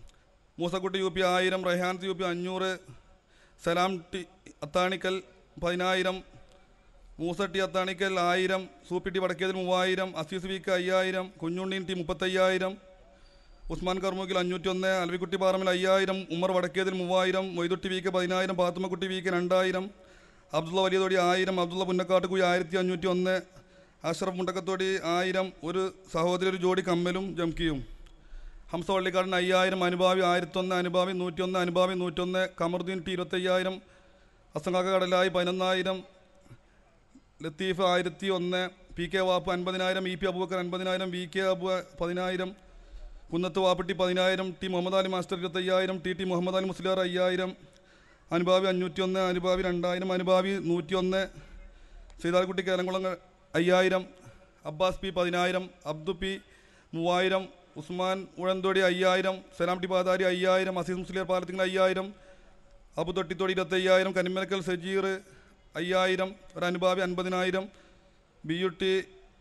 മൂസക്കുട്ടി യു പി ആയിരം റെഹാൻസ് യു പി അഞ്ഞൂറ് സലാം ടി അത്താണിക്കൽ പതിനായിരം മൂസട്ടി അത്താണിക്കൽ ആയിരം സൂപ്പിട്ടി വടക്കേതിൽ മൂവായിരം അസീസ് വി കെ അയ്യായിരം കുഞ്ഞുണ്ണീൻ ടി മുപ്പത്തയ്യായിരം ഉസ്മാൻ കർമുക്കിൽ അഞ്ഞൂറ്റൊന്ന് അൽവിക്കുട്ടി പാറമിൽ അയ്യായിരം ഉമ്മർ വടക്കേതിൽ മൂവായിരം മൊയ്തുട്ടി വി കെ പതിനായിരം പാത്തുമ്മക്കുട്ടി വി കെ രണ്ടായിരം അബ്ദുള്ള വലിയതോടി ആയിരം അബ്ദുള്ള പുന്നക്കാട്ടുകുഴി ആയിരത്തി അഞ്ഞൂറ്റി ഒന്ന് അഷ്റഫ് മുണ്ടക്കത്തോടി ആയിരം ഒരു സഹോദരി ഒരു ജോഡി കമ്മലും ജംകിയും ഹംസ വള്ളിക്കാടൻ അയ്യായിരം അനുഭാവി ആയിരത്തൊന്ന് അനുഭാവി നൂറ്റിയൊന്ന് അനുഭാവി നൂറ്റൊന്ന് കമറുദ്ദീൻ ടി ഇരുപത്തയ്യായിരം അസംഗാക്ക കടലായി പതിനൊന്നായിരം ലത്തീഫ് ആയിരത്തി ഒന്ന് പി കെ വാപ്പ് അൻപതിനായിരം ഇ പി അബൂബക്കർ അൻപതിനായിരം വി കെ അബു പതിനായിരം കുന്നത്ത് വാപ്പട്ടി പതിനായിരം ടി മുഹമ്മദ് അലി മാസ്റ്റർ ഇരുപത്തയ്യായിരം ടി ടി മുഹമ്മദ് അലി മുസ്ലിയാർ അയ്യായിരം അനുഭാവി അഞ്ഞൂറ്റിയൊന്ന് അനുഭാവി രണ്ടായിരം അനുഭാവി നൂറ്റിയൊന്ന് സീതാൽക്കുട്ടി കേരളംകുളം അയ്യായിരം അബ്ബാസ് പി പതിനായിരം അബ്ദു പി മൂവായിരം ഉസ്മാൻ ഉഴന്തോടി അയ്യായിരം സലാം ടി പാതാരി അയ്യായിരം അസീസ് മുസ്ലിയർ പാലത്തിങ്ങൾ അയ്യായിരം അബു തൊട്ടിത്തോടി ഇരുപത്തയ്യായിരം കനിമലക്കൽ സജീർ അയ്യായിരം ഒരു അനുഭാവി അൻപതിനായിരം ബി യു ടി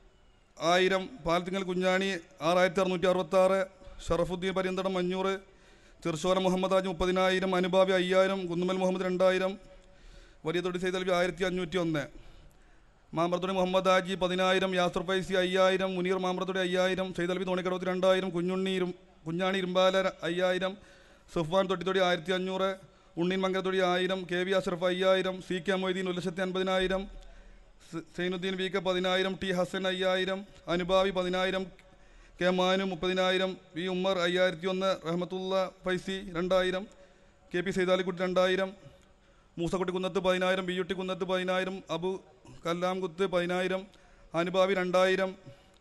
ആയിരം പാലത്തിങ്ങൽ കുഞ്ഞാണി ആറായിരത്തി അറുന്നൂറ്റി അറുപത്താറ് ഷറഫുദ്ദീൻ പരിന്തടം അഞ്ഞൂറ് ചെറുശോല മുഹമ്മദ് ആജ് മുപ്പതിനായിരം അനുഭാവി അയ്യായിരം കുന്നുമൽ മുഹമ്മദ് രണ്ടായിരം വലിയ തൊടി സൈതൽവി ആയിരത്തി അഞ്ഞൂറ്റി ഒന്ന് മാമ്പ്രത്തുടി മുഹമ്മദ് ആജി പതിനായിരം യാസർ ഫൈസി അയ്യായിരം മുനീർ മാമ്പ്രത്തുടി അയ്യായിരം സൈതൽവി തോണിക്കടവത്തി രണ്ടായിരം കുഞ്ഞുണ്ണി ഇരും കുഞ്ഞാണി ഇരുമ്പാല അയ്യായിരം സുഫ്വാൻ തൊട്ടിത്തൊടി ആയിരത്തി അഞ്ഞൂറ് ഉണ്ണീൻ മംഗലത്തൊടി ആയിരം കെ വി അഷ്റഫ് അയ്യായിരം സി കെ മൊയ്തീൻ ഒരു ലക്ഷത്തി അൻപതിനായിരം സ- സൈനുദ്ദീൻ വി കെ പതിനായിരം ടി ഹസൻ അയ്യായിരം അനുഭാവി പതിനായിരം കെ മാനു മുപ്പതിനായിരം വി ഉമ്മർ അയ്യായിരത്തി ഒന്ന് റഹ്മത്തുള്ള ഫൈസി രണ്ടായിരം കെ പി സൈതാലിക്കുട്ടി രണ്ടായിരം മൂസക്കുട്ടി കുന്നത്ത് പതിനായിരം ബി യു ടി കുന്നത്ത് പതിനായിരം അബു കല്ലാം കുത്ത് പതിനായിരം അനുഭാവി രണ്ടായിരം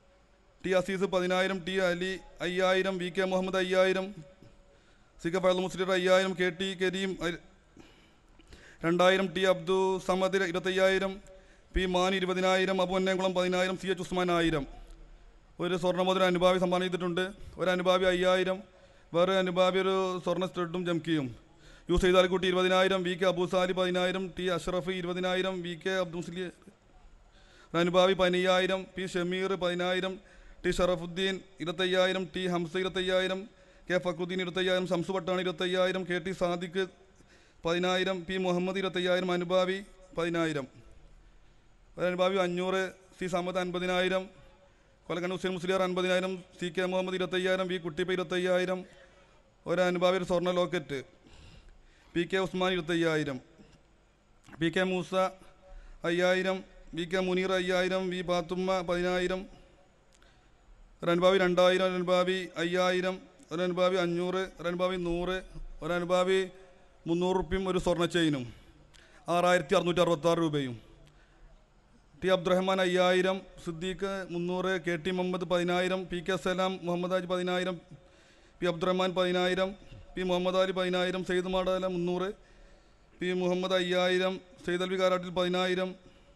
ടി അസീസ് പതിനായിരം ടി അലി അയ്യായിരം വി കെ മുഹമ്മദ് അയ്യായിരം സി കെ ഫയൽ മുസ്ലിർ അയ്യായിരം കെ ടി കരീം അ- രണ്ടായിരം ടി അബ്ദു സമദ് ഇരുപത്തയ്യായിരം പി മാൻ ഇരുപതിനായിരം അബു അന്നേകുളം പതിനായിരം സി എച്ച് ഉസ്മാൻ ആയിരം ഒരു സ്വർണ്ണമോതിരം അനുഭാവി സംഭാവന ചെയ്തിട്ടുണ്ട് ഒരു അനുഭാവി അയ്യായിരം വേറെ അനുഭാവി ഒരു സ്വർണ്ണ സ്റ്റഡും ജംകിയും യു സൈദാലിക്കുട്ടി ഇരുപതിനായിരം വി കെ അബു സാലി പതിനായിരം ടി അഷ്റഫ് ഇരുപതിനായിരം വി കെ അബ്ദുൽ മുസ്ലി ഒരു അനുഭാവി പതിനയ്യായിരം പി ഷമീർ പതിനായിരം ടി ഷറഫുദ്ദീൻ ഇരുപത്തയ്യായിരം ടി ഹംസ ഇരുപത്തയ്യായിരം കെ ഫക്രുദ്ദീൻ ഇരുപത്തയ്യായിരം ശംസു പട്ടാണ് ഇരുപത്തയ്യായിരം കെ ടി സാദിഖ് പതിനായിരം പി മുഹമ്മദ് ഇരുപത്തയ്യായിരം അനുഭാവി പതിനായിരം ഒരു അനുഭാവി അഞ്ഞൂറ് സി സമദ് അൻപതിനായിരം കൊലക്കണ്ണ ഹുസൈൻ മുസ്ലിയാർ അൻപതിനായിരം സി കെ മുഹമ്മദ് ഇരുപത്തയ്യായിരം വി കുട്ടിപ്പ ഇരുപത്തയ്യായിരം ഒരു അനുഭാവി ഒരു സ്വർണ്ണ ലോക്കറ്റ് പി കെ ഉസ്മാൻ ഇരുപത്തയ്യായിരം പി കെ മൂസ അയ്യായിരം വി കെ മുനീർ അയ്യായിരം വി പാത്തുമ്മ പതിനായിരം ഒരു അനുഭാവി രണ്ടായിരം ഒരു അനുഭാവി അയ്യായിരം ഒരു അനുഭാവി അഞ്ഞൂറ് ഒരു അനുഭാവി നൂറ് ഒരു അനുഭാവി മുന്നൂറ് റുപ്യയും ഒരു സ്വർണ്ണ ചെയിനും ആറായിരത്തി അറുന്നൂറ്റി അറുപത്താറ് രൂപയും ടി അബ്ദുറഹ്മാൻ അയ്യായിരം സിദ്ദീഖ് മുന്നൂറ് കെ ടി മുഹമ്മദ് പതിനായിരം പി കെ സലാം മുഹമ്മദ് ആജ് പതിനായിരം പി അബ്ദുറഹ്മാൻ പതിനായിരം പി മുഹമ്മദ് അലി പതിനായിരം സെയ്ദ് മാടല മുന്നൂറ് പി മുഹമ്മദ് അയ്യായിരം സെയ്ദ് അൽവി കാരാട്ടിൽ പതിനായിരം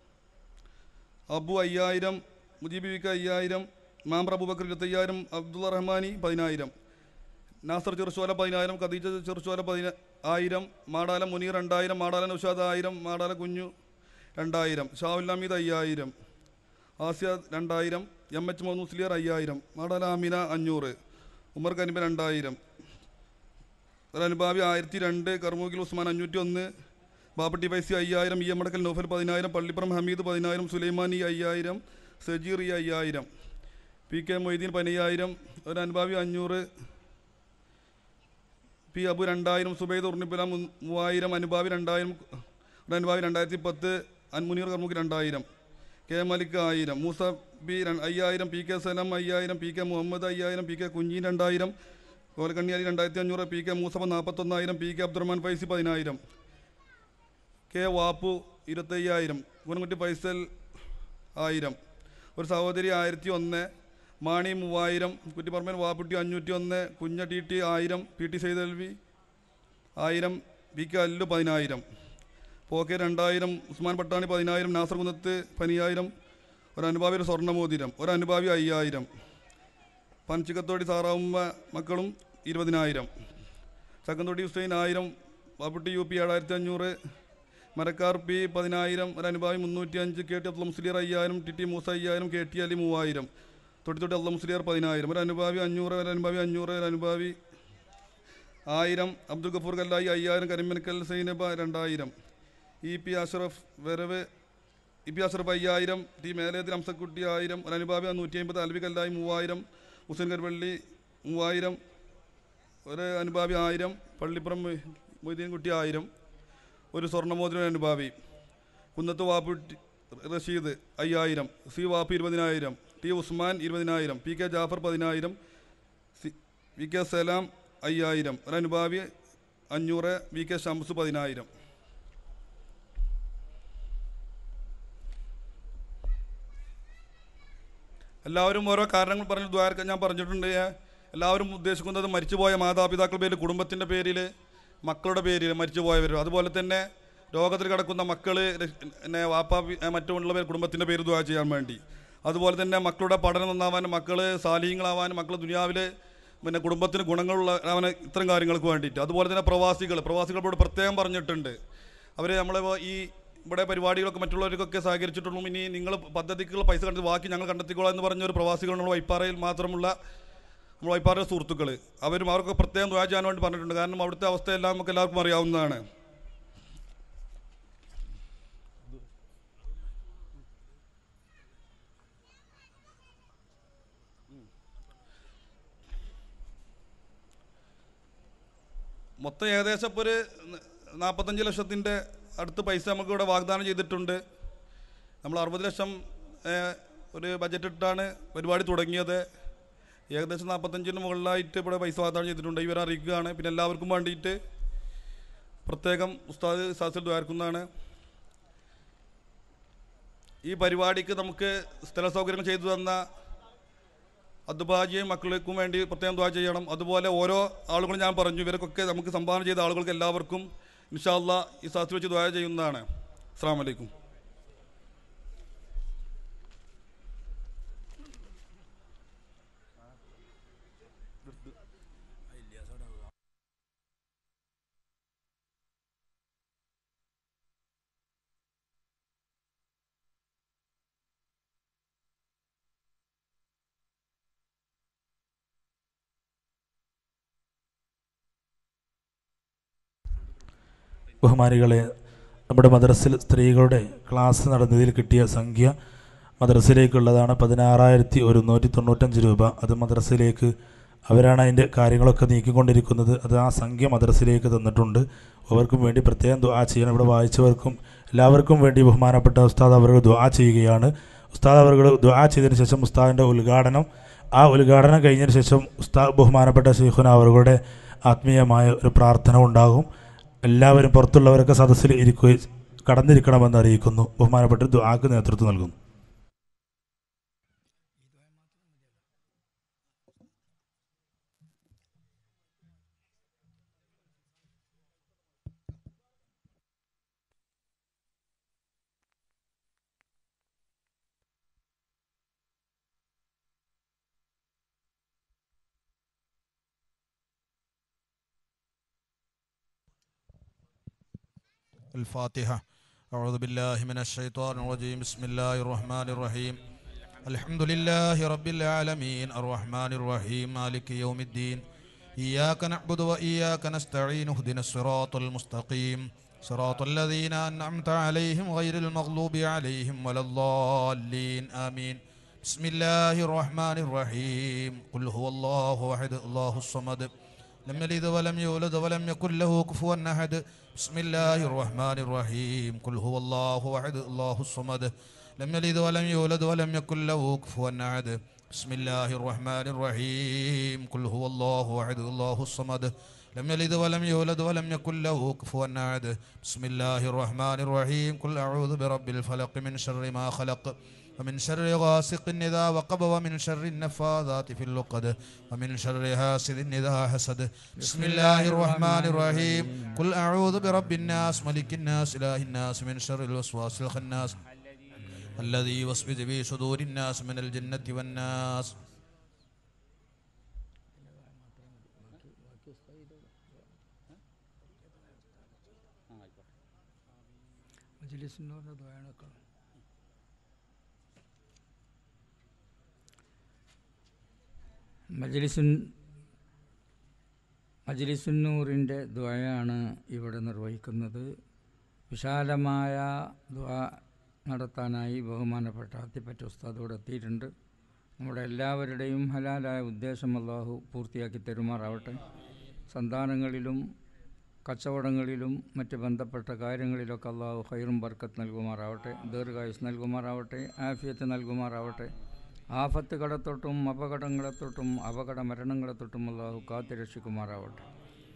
അബു അയ്യായിരം മുജീബ് വിക്ക് അയ്യായിരം മാമ്പ്ര അബൂബക്കർ ഇരുപത്തയ്യായിരം അബ്ദുള്ള റഹ്മാനി പതിനായിരം നാസർ ചെറുശോല പതിനായിരം ഖദീജ ചെറുശോല പതിന ആയിരം മാടാല മുനീർ രണ്ടായിരം മാടാല നൗഷാദ് ആയിരം മാടാല കുഞ്ഞു രണ്ടായിരം ഷാവുൽ ഹമീദ് അയ്യായിരം ആസിയ രണ്ടായിരം എം എച്ച് മുഹമ്മദ് മുസ്ലിയർ അയ്യായിരം മാടാല അമീന അഞ്ഞൂറ് ഉമർ കനിബ രണ്ടായിരം ഒരനുഭാവി ആയിരത്തി രണ്ട് കർമൂക്കിൽ ഉസ്മാൻ അഞ്ഞൂറ്റി ഒന്ന് ബാപ്പട്ടി ഫൈസി അയ്യായിരം ഇ എം അടക്കൽ നൗഫൽ പതിനായിരം പള്ളിപ്പുറം ഹമീദ് പതിനായിരം സുലൈമാനി അയ്യായിരം സജീർ ഇ അയ്യായിരം പി കെ മൊയ്തീൻ പതിനയ്യായിരം ഒരു അനുഭാവി അഞ്ഞൂറ് പി അബു രണ്ടായിരം സുബൈദ് ഉർണിപ്പുല മു- മൂവായിരം അനുഭാവി രണ്ടായിരം ഒരു അനുഭാവി രണ്ടായിരത്തി പത്ത് അൻമുനീർ കർമുക്ക് രണ്ടായിരം കെ മലിക് ആയിരം മൂസ ബി ര- അയ്യായിരം പി കെ സലാം അയ്യായിരം പി കെ മുഹമ്മദ് അയ്യായിരം പി കെ കുഞ്ഞി രണ്ടായിരം കോലക്കണ്ണിയാലി രണ്ടായിരത്തി അഞ്ഞൂറ് പി കെ മൂസഫ നാൽപ്പത്തൊന്നായിരം പി കെ അബ്ദുറഹ്മാൻ ഫൈസി പതിനായിരം കെ വാപ്പു ഇരുപത്തയ്യായിരം കുനക്കുട്ടി ഫൈസൽ ആയിരം ഒരു സഹോദരി ആയിരത്തി ഒന്ന് മാണി മൂവായിരം കുറ്റിപ്പറമ്പൻ വാപ്പുട്ടി അഞ്ഞൂറ്റി ഒന്ന് കുഞ്ഞ ടി ടി ആയിരം പി ടി സൈതൽവി ആയിരം പി കെ അല്ലു പതിനായിരം പോക്കെ രണ്ടായിരം ഉസ്മാൻ പട്ടാണി പതിനായിരം നാസർ കുന്നത്ത് പതിനായിരം ഒരു അനുഭാവി ഒരു സ്വർണ്ണമോതിരം ഒരു അനുഭാവി അയ്യായിരം പനച്ചിക്കത്തോടി സാറാവുമ്മ മക്കളും ഇരുപതിനായിരം ചക്കന്തൊടി ഹുസൈൻ ആയിരം ബാപ്പുട്ടി യു പി ഏഴായിരത്തി അഞ്ഞൂറ് മരക്കാർ പി പതിനായിരം ഒരു അനുഭാവി മുന്നൂറ്റി അഞ്ച് കെ ടി അബ്ദുൽ മുസ്ലിയർ അയ്യായിരം ടി ടി മൂസ അയ്യായിരം കെ ടി അലി മൂവായിരം തൊട്ടി തൊട്ടി അബ്ദുൽ മുസ്ലിയർ പതിനായിരം ഒരു അനുഭാവി അഞ്ഞൂറ് ഒരു അനുഭാവി അഞ്ഞൂറ് ഒരു അനുഭാവി ആയിരം അബ്ദുൽ ഗഫൂർ കല്ലായി അയ്യായിരം കരിമനക്കൽ സൈനബ രണ്ടായിരം ഇ പി അഷറഫ് വരവ് ഇ പി അഷറഫ് അയ്യായിരം ടി മേലേതിൽ അംസക്കുട്ടി ആയിരം ഒരു അനുഭാവി നൂറ്റി അമ്പത് അൽവി കല്ലായി മൂവായിരം ഹുസൈൻ കരുവള്ളി മൂവായിരം ഒരു അനുഭാവി ആയിരം പള്ളിപ്പുറം മൊയ്- മൊയ്തീൻ കുട്ടി ആയിരം ഒരു സ്വർണ്ണമോതിരം അനുഭാവി കുന്നത്ത് വാപ്പുട്ടി റഷീദ് അയ്യായിരം സി വാപ്പി ഇരുപതിനായിരം ടി ഉസ്മാൻ ഇരുപതിനായിരം പി കെ ജാഫർ പതിനായിരം സി വി കെ സലാം അയ്യായിരം ഒരു അനുഭാവി അഞ്ഞൂറ് വി കെ ഷംസ് പതിനായിരം എല്ലാവരും ഓരോ കാരണങ്ങൾ പറഞ്ഞ് ദ്വാരക്ക ഞാൻ പറഞ്ഞിട്ടുണ്ട് എല്ലാവരും ഉദ്ദേശിക്കുന്നത് മരിച്ചുപോയ മാതാപിതാക്കളുടെ പേരിൽ കുടുംബത്തിൻ്റെ പേരിൽ മക്കളുടെ പേരിൽ മരിച്ചുപോയവർ അതുപോലെ തന്നെ രോഗത്തിൽ കിടക്കുന്ന മക്കൾ പിന്നെ വാപ്പ മറ്റുള്ള പേര് കുടുംബത്തിൻ്റെ പേര് ദ്വാ ചെയ്യാൻ വേണ്ടി അതുപോലെ തന്നെ മക്കളുടെ പഠനം നന്നാവാനും മക്കൾ സാലീങ്ങളാവാനും മക്കൾ ദുനിയാവിൽ പിന്നെ കുടുംബത്തിന് ഗുണങ്ങളുള്ള അവന് ഇത്തരം കാര്യങ്ങൾക്ക് വേണ്ടിയിട്ട് അതുപോലെ തന്നെ പ്രവാസികൾ പ്രവാസികളോട് പ്രത്യേകം പറഞ്ഞിട്ടുണ്ട് അവർ നമ്മളെ ഈ ഇവിടെ പരിപാടികളൊക്കെ മറ്റുള്ളവർക്കൊക്കെ സഹകരിച്ചിട്ടുള്ളൂ ഇനി നിങ്ങൾ പദ്ധതിക്കുള്ള പൈസ കണ്ടെത്തി ബാക്കി ഞങ്ങൾ കണ്ടെത്തിക്കോളാം എന്ന് പറഞ്ഞ ഒരു പ്രവാസികൾ നമ്മൾ വൈപ്പാറയിൽ മാത്രമുള്ള നമ്മൾ വൈപ്പാറ സുഹൃത്തുക്കൾ അവരും അവർക്ക് പ്രത്യേകം ദ്വാ ചെയ്യാൻ വേണ്ടി പറഞ്ഞിട്ടുണ്ട് കാരണം അവിടുത്തെ അവസ്ഥയെല്ലാം നമുക്ക് എല്ലാവർക്കും അറിയാവുന്നതാണ് മൊത്തം ഏകദേശം ഇപ്പോൾ ഒരു നാൽപ്പത്തഞ്ച് ലക്ഷത്തിൻ്റെ അടുത്ത് പൈസ നമുക്ക് ഇവിടെ വാഗ്ദാനം ചെയ്തിട്ടുണ്ട് നമ്മൾ അറുപത് ലക്ഷം ഏഹ്, ഒരു ബജറ്റ് ഇട്ടാണ് പരിപാടി തുടങ്ങിയത് ഏകദേശം നാൽപ്പത്തഞ്ചിന് മുകളിലായിട്ട് ഇവിടെ പൈസ വാഗ്ദാനം ചെയ്തിട്ടുണ്ട് ഇവരെ അറിയിക്കുകയാണ് പിന്നെ എല്ലാവർക്കും വേണ്ടിയിട്ട് പ്രത്യേകം ഉസ്താദ് സാസിൽ ദ്വാരക്കുന്നതാണ് ഈ പരിപാടിക്ക് നമുക്ക് സ്ഥല സൗകര്യങ്ങൾ ചെയ്തു തന്ന അതുബാജിയും മക്കൾക്കും വേണ്ടി പ്രത്യേകം ദ്വാ ചെയ്യണം അതുപോലെ ഓരോ ആളുകളും ഞാൻ പറഞ്ഞു ഇവർക്കൊക്കെ നമുക്ക് സംഭാവന ചെയ്ത ആളുകൾക്ക് എല്ലാവർക്കും ഇൻഷാല്ല ഈ ശാസ്ത്രി വെച്ച് ദ്വാര ചെയ്യുന്നതാണ് അസ്സാം വലൈക്കും ബഹുമാനികളെ നമ്മുടെ മദ്രസിൽ സ്ത്രീകളുടെ ക്ലാസ് നടന്നതിൽ കിട്ടിയ സംഖ്യ മദ്രസയിലേക്കുള്ളതാണ് പതിനാറായിരത്തി ഒരുന്നൂറ്റി തൊണ്ണൂറ്റഞ്ച് രൂപ അത് മദ്രസയിലേക്ക് അവരാണ് അതിൻ്റെ കാര്യങ്ങളൊക്കെ നീക്കിക്കൊണ്ടിരിക്കുന്നത് അത് ആ സംഖ്യ മദ്രസയിലേക്ക് തന്നിട്ടുണ്ട് അവർക്കും വേണ്ടി പ്രത്യേകം ദുആ ചെയ്യണം ഇവിടെ വായിച്ചവർക്കും എല്ലാവർക്കും വേണ്ടി ബഹുമാനപ്പെട്ട ഉസ്താദ് അവർ ദുആ ചെയ്യുകയാണ് ഉസ്താദ് അവർ ദുആ ചെയ്തതിന് ശേഷം ഉസ്താദിൻ്റെ ഉദ്ഘാടനം ആ ഉദ്ഘാടനം കഴിഞ്ഞതിന് ശേഷം ഉസ്താദ് ബഹുമാനപ്പെട്ട ഷെയ്ഖുന അവരുടെ ആത്മീയമായ ഒരു പ്രാർത്ഥന ഉണ്ടാകും എല്ലാവരും പുറത്തുള്ളവരൊക്കെ സദസ്സിൽ ഇരിക്കുകയും കടന്നിരിക്കണമെന്ന് അറിയിക്കുന്നു ബഹുമാനപ്പെട്ട ദുആക്ക് നേതൃത്വം നൽകുന്നു الفاتحة أعوذ بالله من الشيطان الرجيم بسم الله الرحمن الرحيم الحمد لله رب العالمين الرحمن الرحيم مالك يوم الدين إياك نعبد وإياك نستعين اهدنا الصراط المستقيم صراط الذين أنعمت عليهم غير المغلوب عليهم ولا الضالين آمين بسم الله الرحمن الرحيم قل هو الله أحد الله الصمد لم يلد ولم يولد ولم يكن له كفوا أحد بسم الله الرحمن الرحيم قل هو الله أحد الله الصمد لم يلد ولم يولد ولم يكن له كفوا أحد بسم الله الرحمن الرحيم قل هو الله أحد الله الصمد لم يلد ولم يولد ولم يكن له كفوا أحد بسم الله الرحمن الرحيم قل أعوذ برب الفلق من شر ما خلق ومن شر غاسق إذا وقب ومن شر النفاذات في اللقد ومن شر حاسد إذا حسد بسم الله الرحمن الرحيم قل أعوذ برب الناس ملك الناس إله الناس من شر الوسواس الخناس الذي يوسوس في صدور الناس من الجنة والناس മജ്ലിസിനോട് ദ്വായണക്കൾ മജ്ലിസിൻ മജ്ലിസുന്നൂറിൻ്റെ ദ്വയാണ് ഇവിടെ നിർവഹിക്കുന്നത് വിശാലമായ ദ്വ നടത്താനായി ബഹുമാനപ്പെട്ട അത്തിപ്പറ്റ ഉസ്താദോട് എത്തിയിട്ടുണ്ട് നമ്മുടെ എല്ലാവരുടെയും ഹലാലായ ഉദ്ദേശം അള്ളാഹു പൂർത്തിയാക്കി തരുമാറാവട്ടെ സന്താനങ്ങളിലും കച്ചവടങ്ങളിലും മറ്റ് ബന്ധപ്പെട്ട കാര്യങ്ങളിലൊക്കെ അള്ളാഹു ഹൈറും ബർക്കത്ത് നൽകുമാറാവട്ടെ ദീർഘായുസ് നൽകുമാറാവട്ടെ ആഫിയത്ത് നൽകുമാറാവട്ടെ ആഫത്ത് കടത്തൊട്ടും അപകടങ്ങളെ തൊട്ടും അപകട മരണങ്ങളെ തൊട്ടും അള്ളാഹു കാത്തു രക്ഷിക്കുമാറാവട്ടെ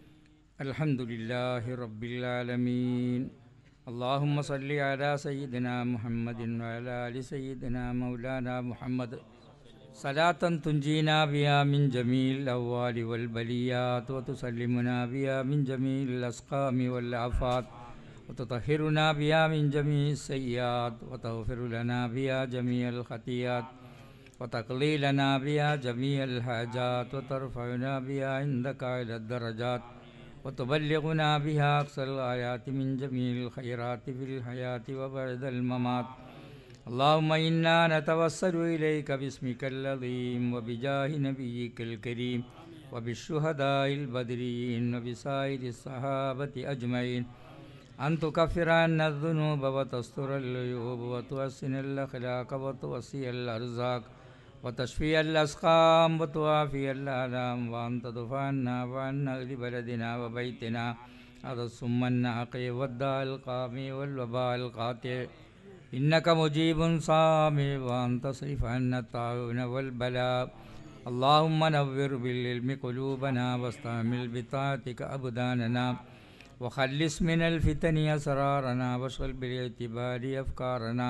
അൽഹംദുലില്ലാഹി റബ്ബിൽ ആലമീൻ اللهم صل على سيدنا محمد وعلى آل سيدنا مولانا محمد صلاة تنجينا بها من جميع الأهوال والبليات وتسلمنا بها من جميع الأسقام والآفات وتطهرنا بها من جميع السيئات وتغفر لنا بها جميع الخطيئات وتقضي لنا بها جميع الحاجات وترفعنا بها عندك إلى الدرجات وتبلغنا بها أقصى الآيات من جميع الخيرات في الحياة وبعد الممات اللهم إنا نتوسل إليك باسمك العظيم وبجاه نبيك الكريم وبالشهداء البدريين وبسائر الصحابة أجمعين أن تكفر عنا الذنوب وتستر العيوب وتحسن الأخلاق وتوسع الأرزاق وتشفي الأسقام وتوافي الآلام وأن تدفع عنا وعن أهل بلدنا وبيتنا هذا السم الناقي والداء القامي والوباء القاطع إنك مجيب صامي وأن تصرف عنا الطاعون والبلاء اللهم نور بالعلم قلوبنا واستعمل بطاعتك أبداننا وخلص من الفتن أسرارنا واشغل بالاعتبار أفكارنا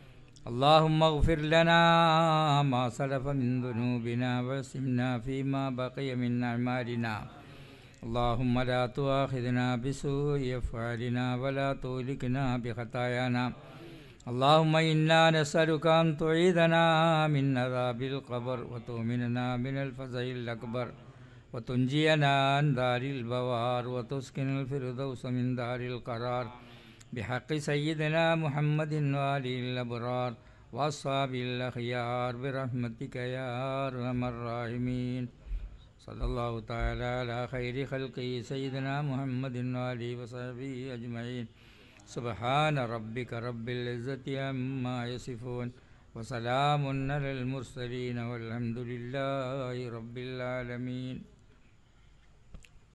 اللهم اغفر لنا ما سلف من ذنوبنا واسمنا فيما بقي من أعمالنا اللهم لا تؤاخذنا بسوء أفعالنا ولا تهلكنا بخطايانا اللهم إنا نسألك أن تعيذنا من عذاب القبر وتؤمننا من الفزع الأكبر وتنجينا عن دار البوار وتسكن الفردوس من دار القرار بحق سيدنا محمد وآله الأبرار وأصحاب الأخيار برحمتك يا أرحم الراحمين صلى الله تعالى على خير خلقه سيدنا محمد وآله وصحبه أجمعين سبحان ربك رب العزة عما يصفون وسلام على المرسلين والحمد لله رب العالمين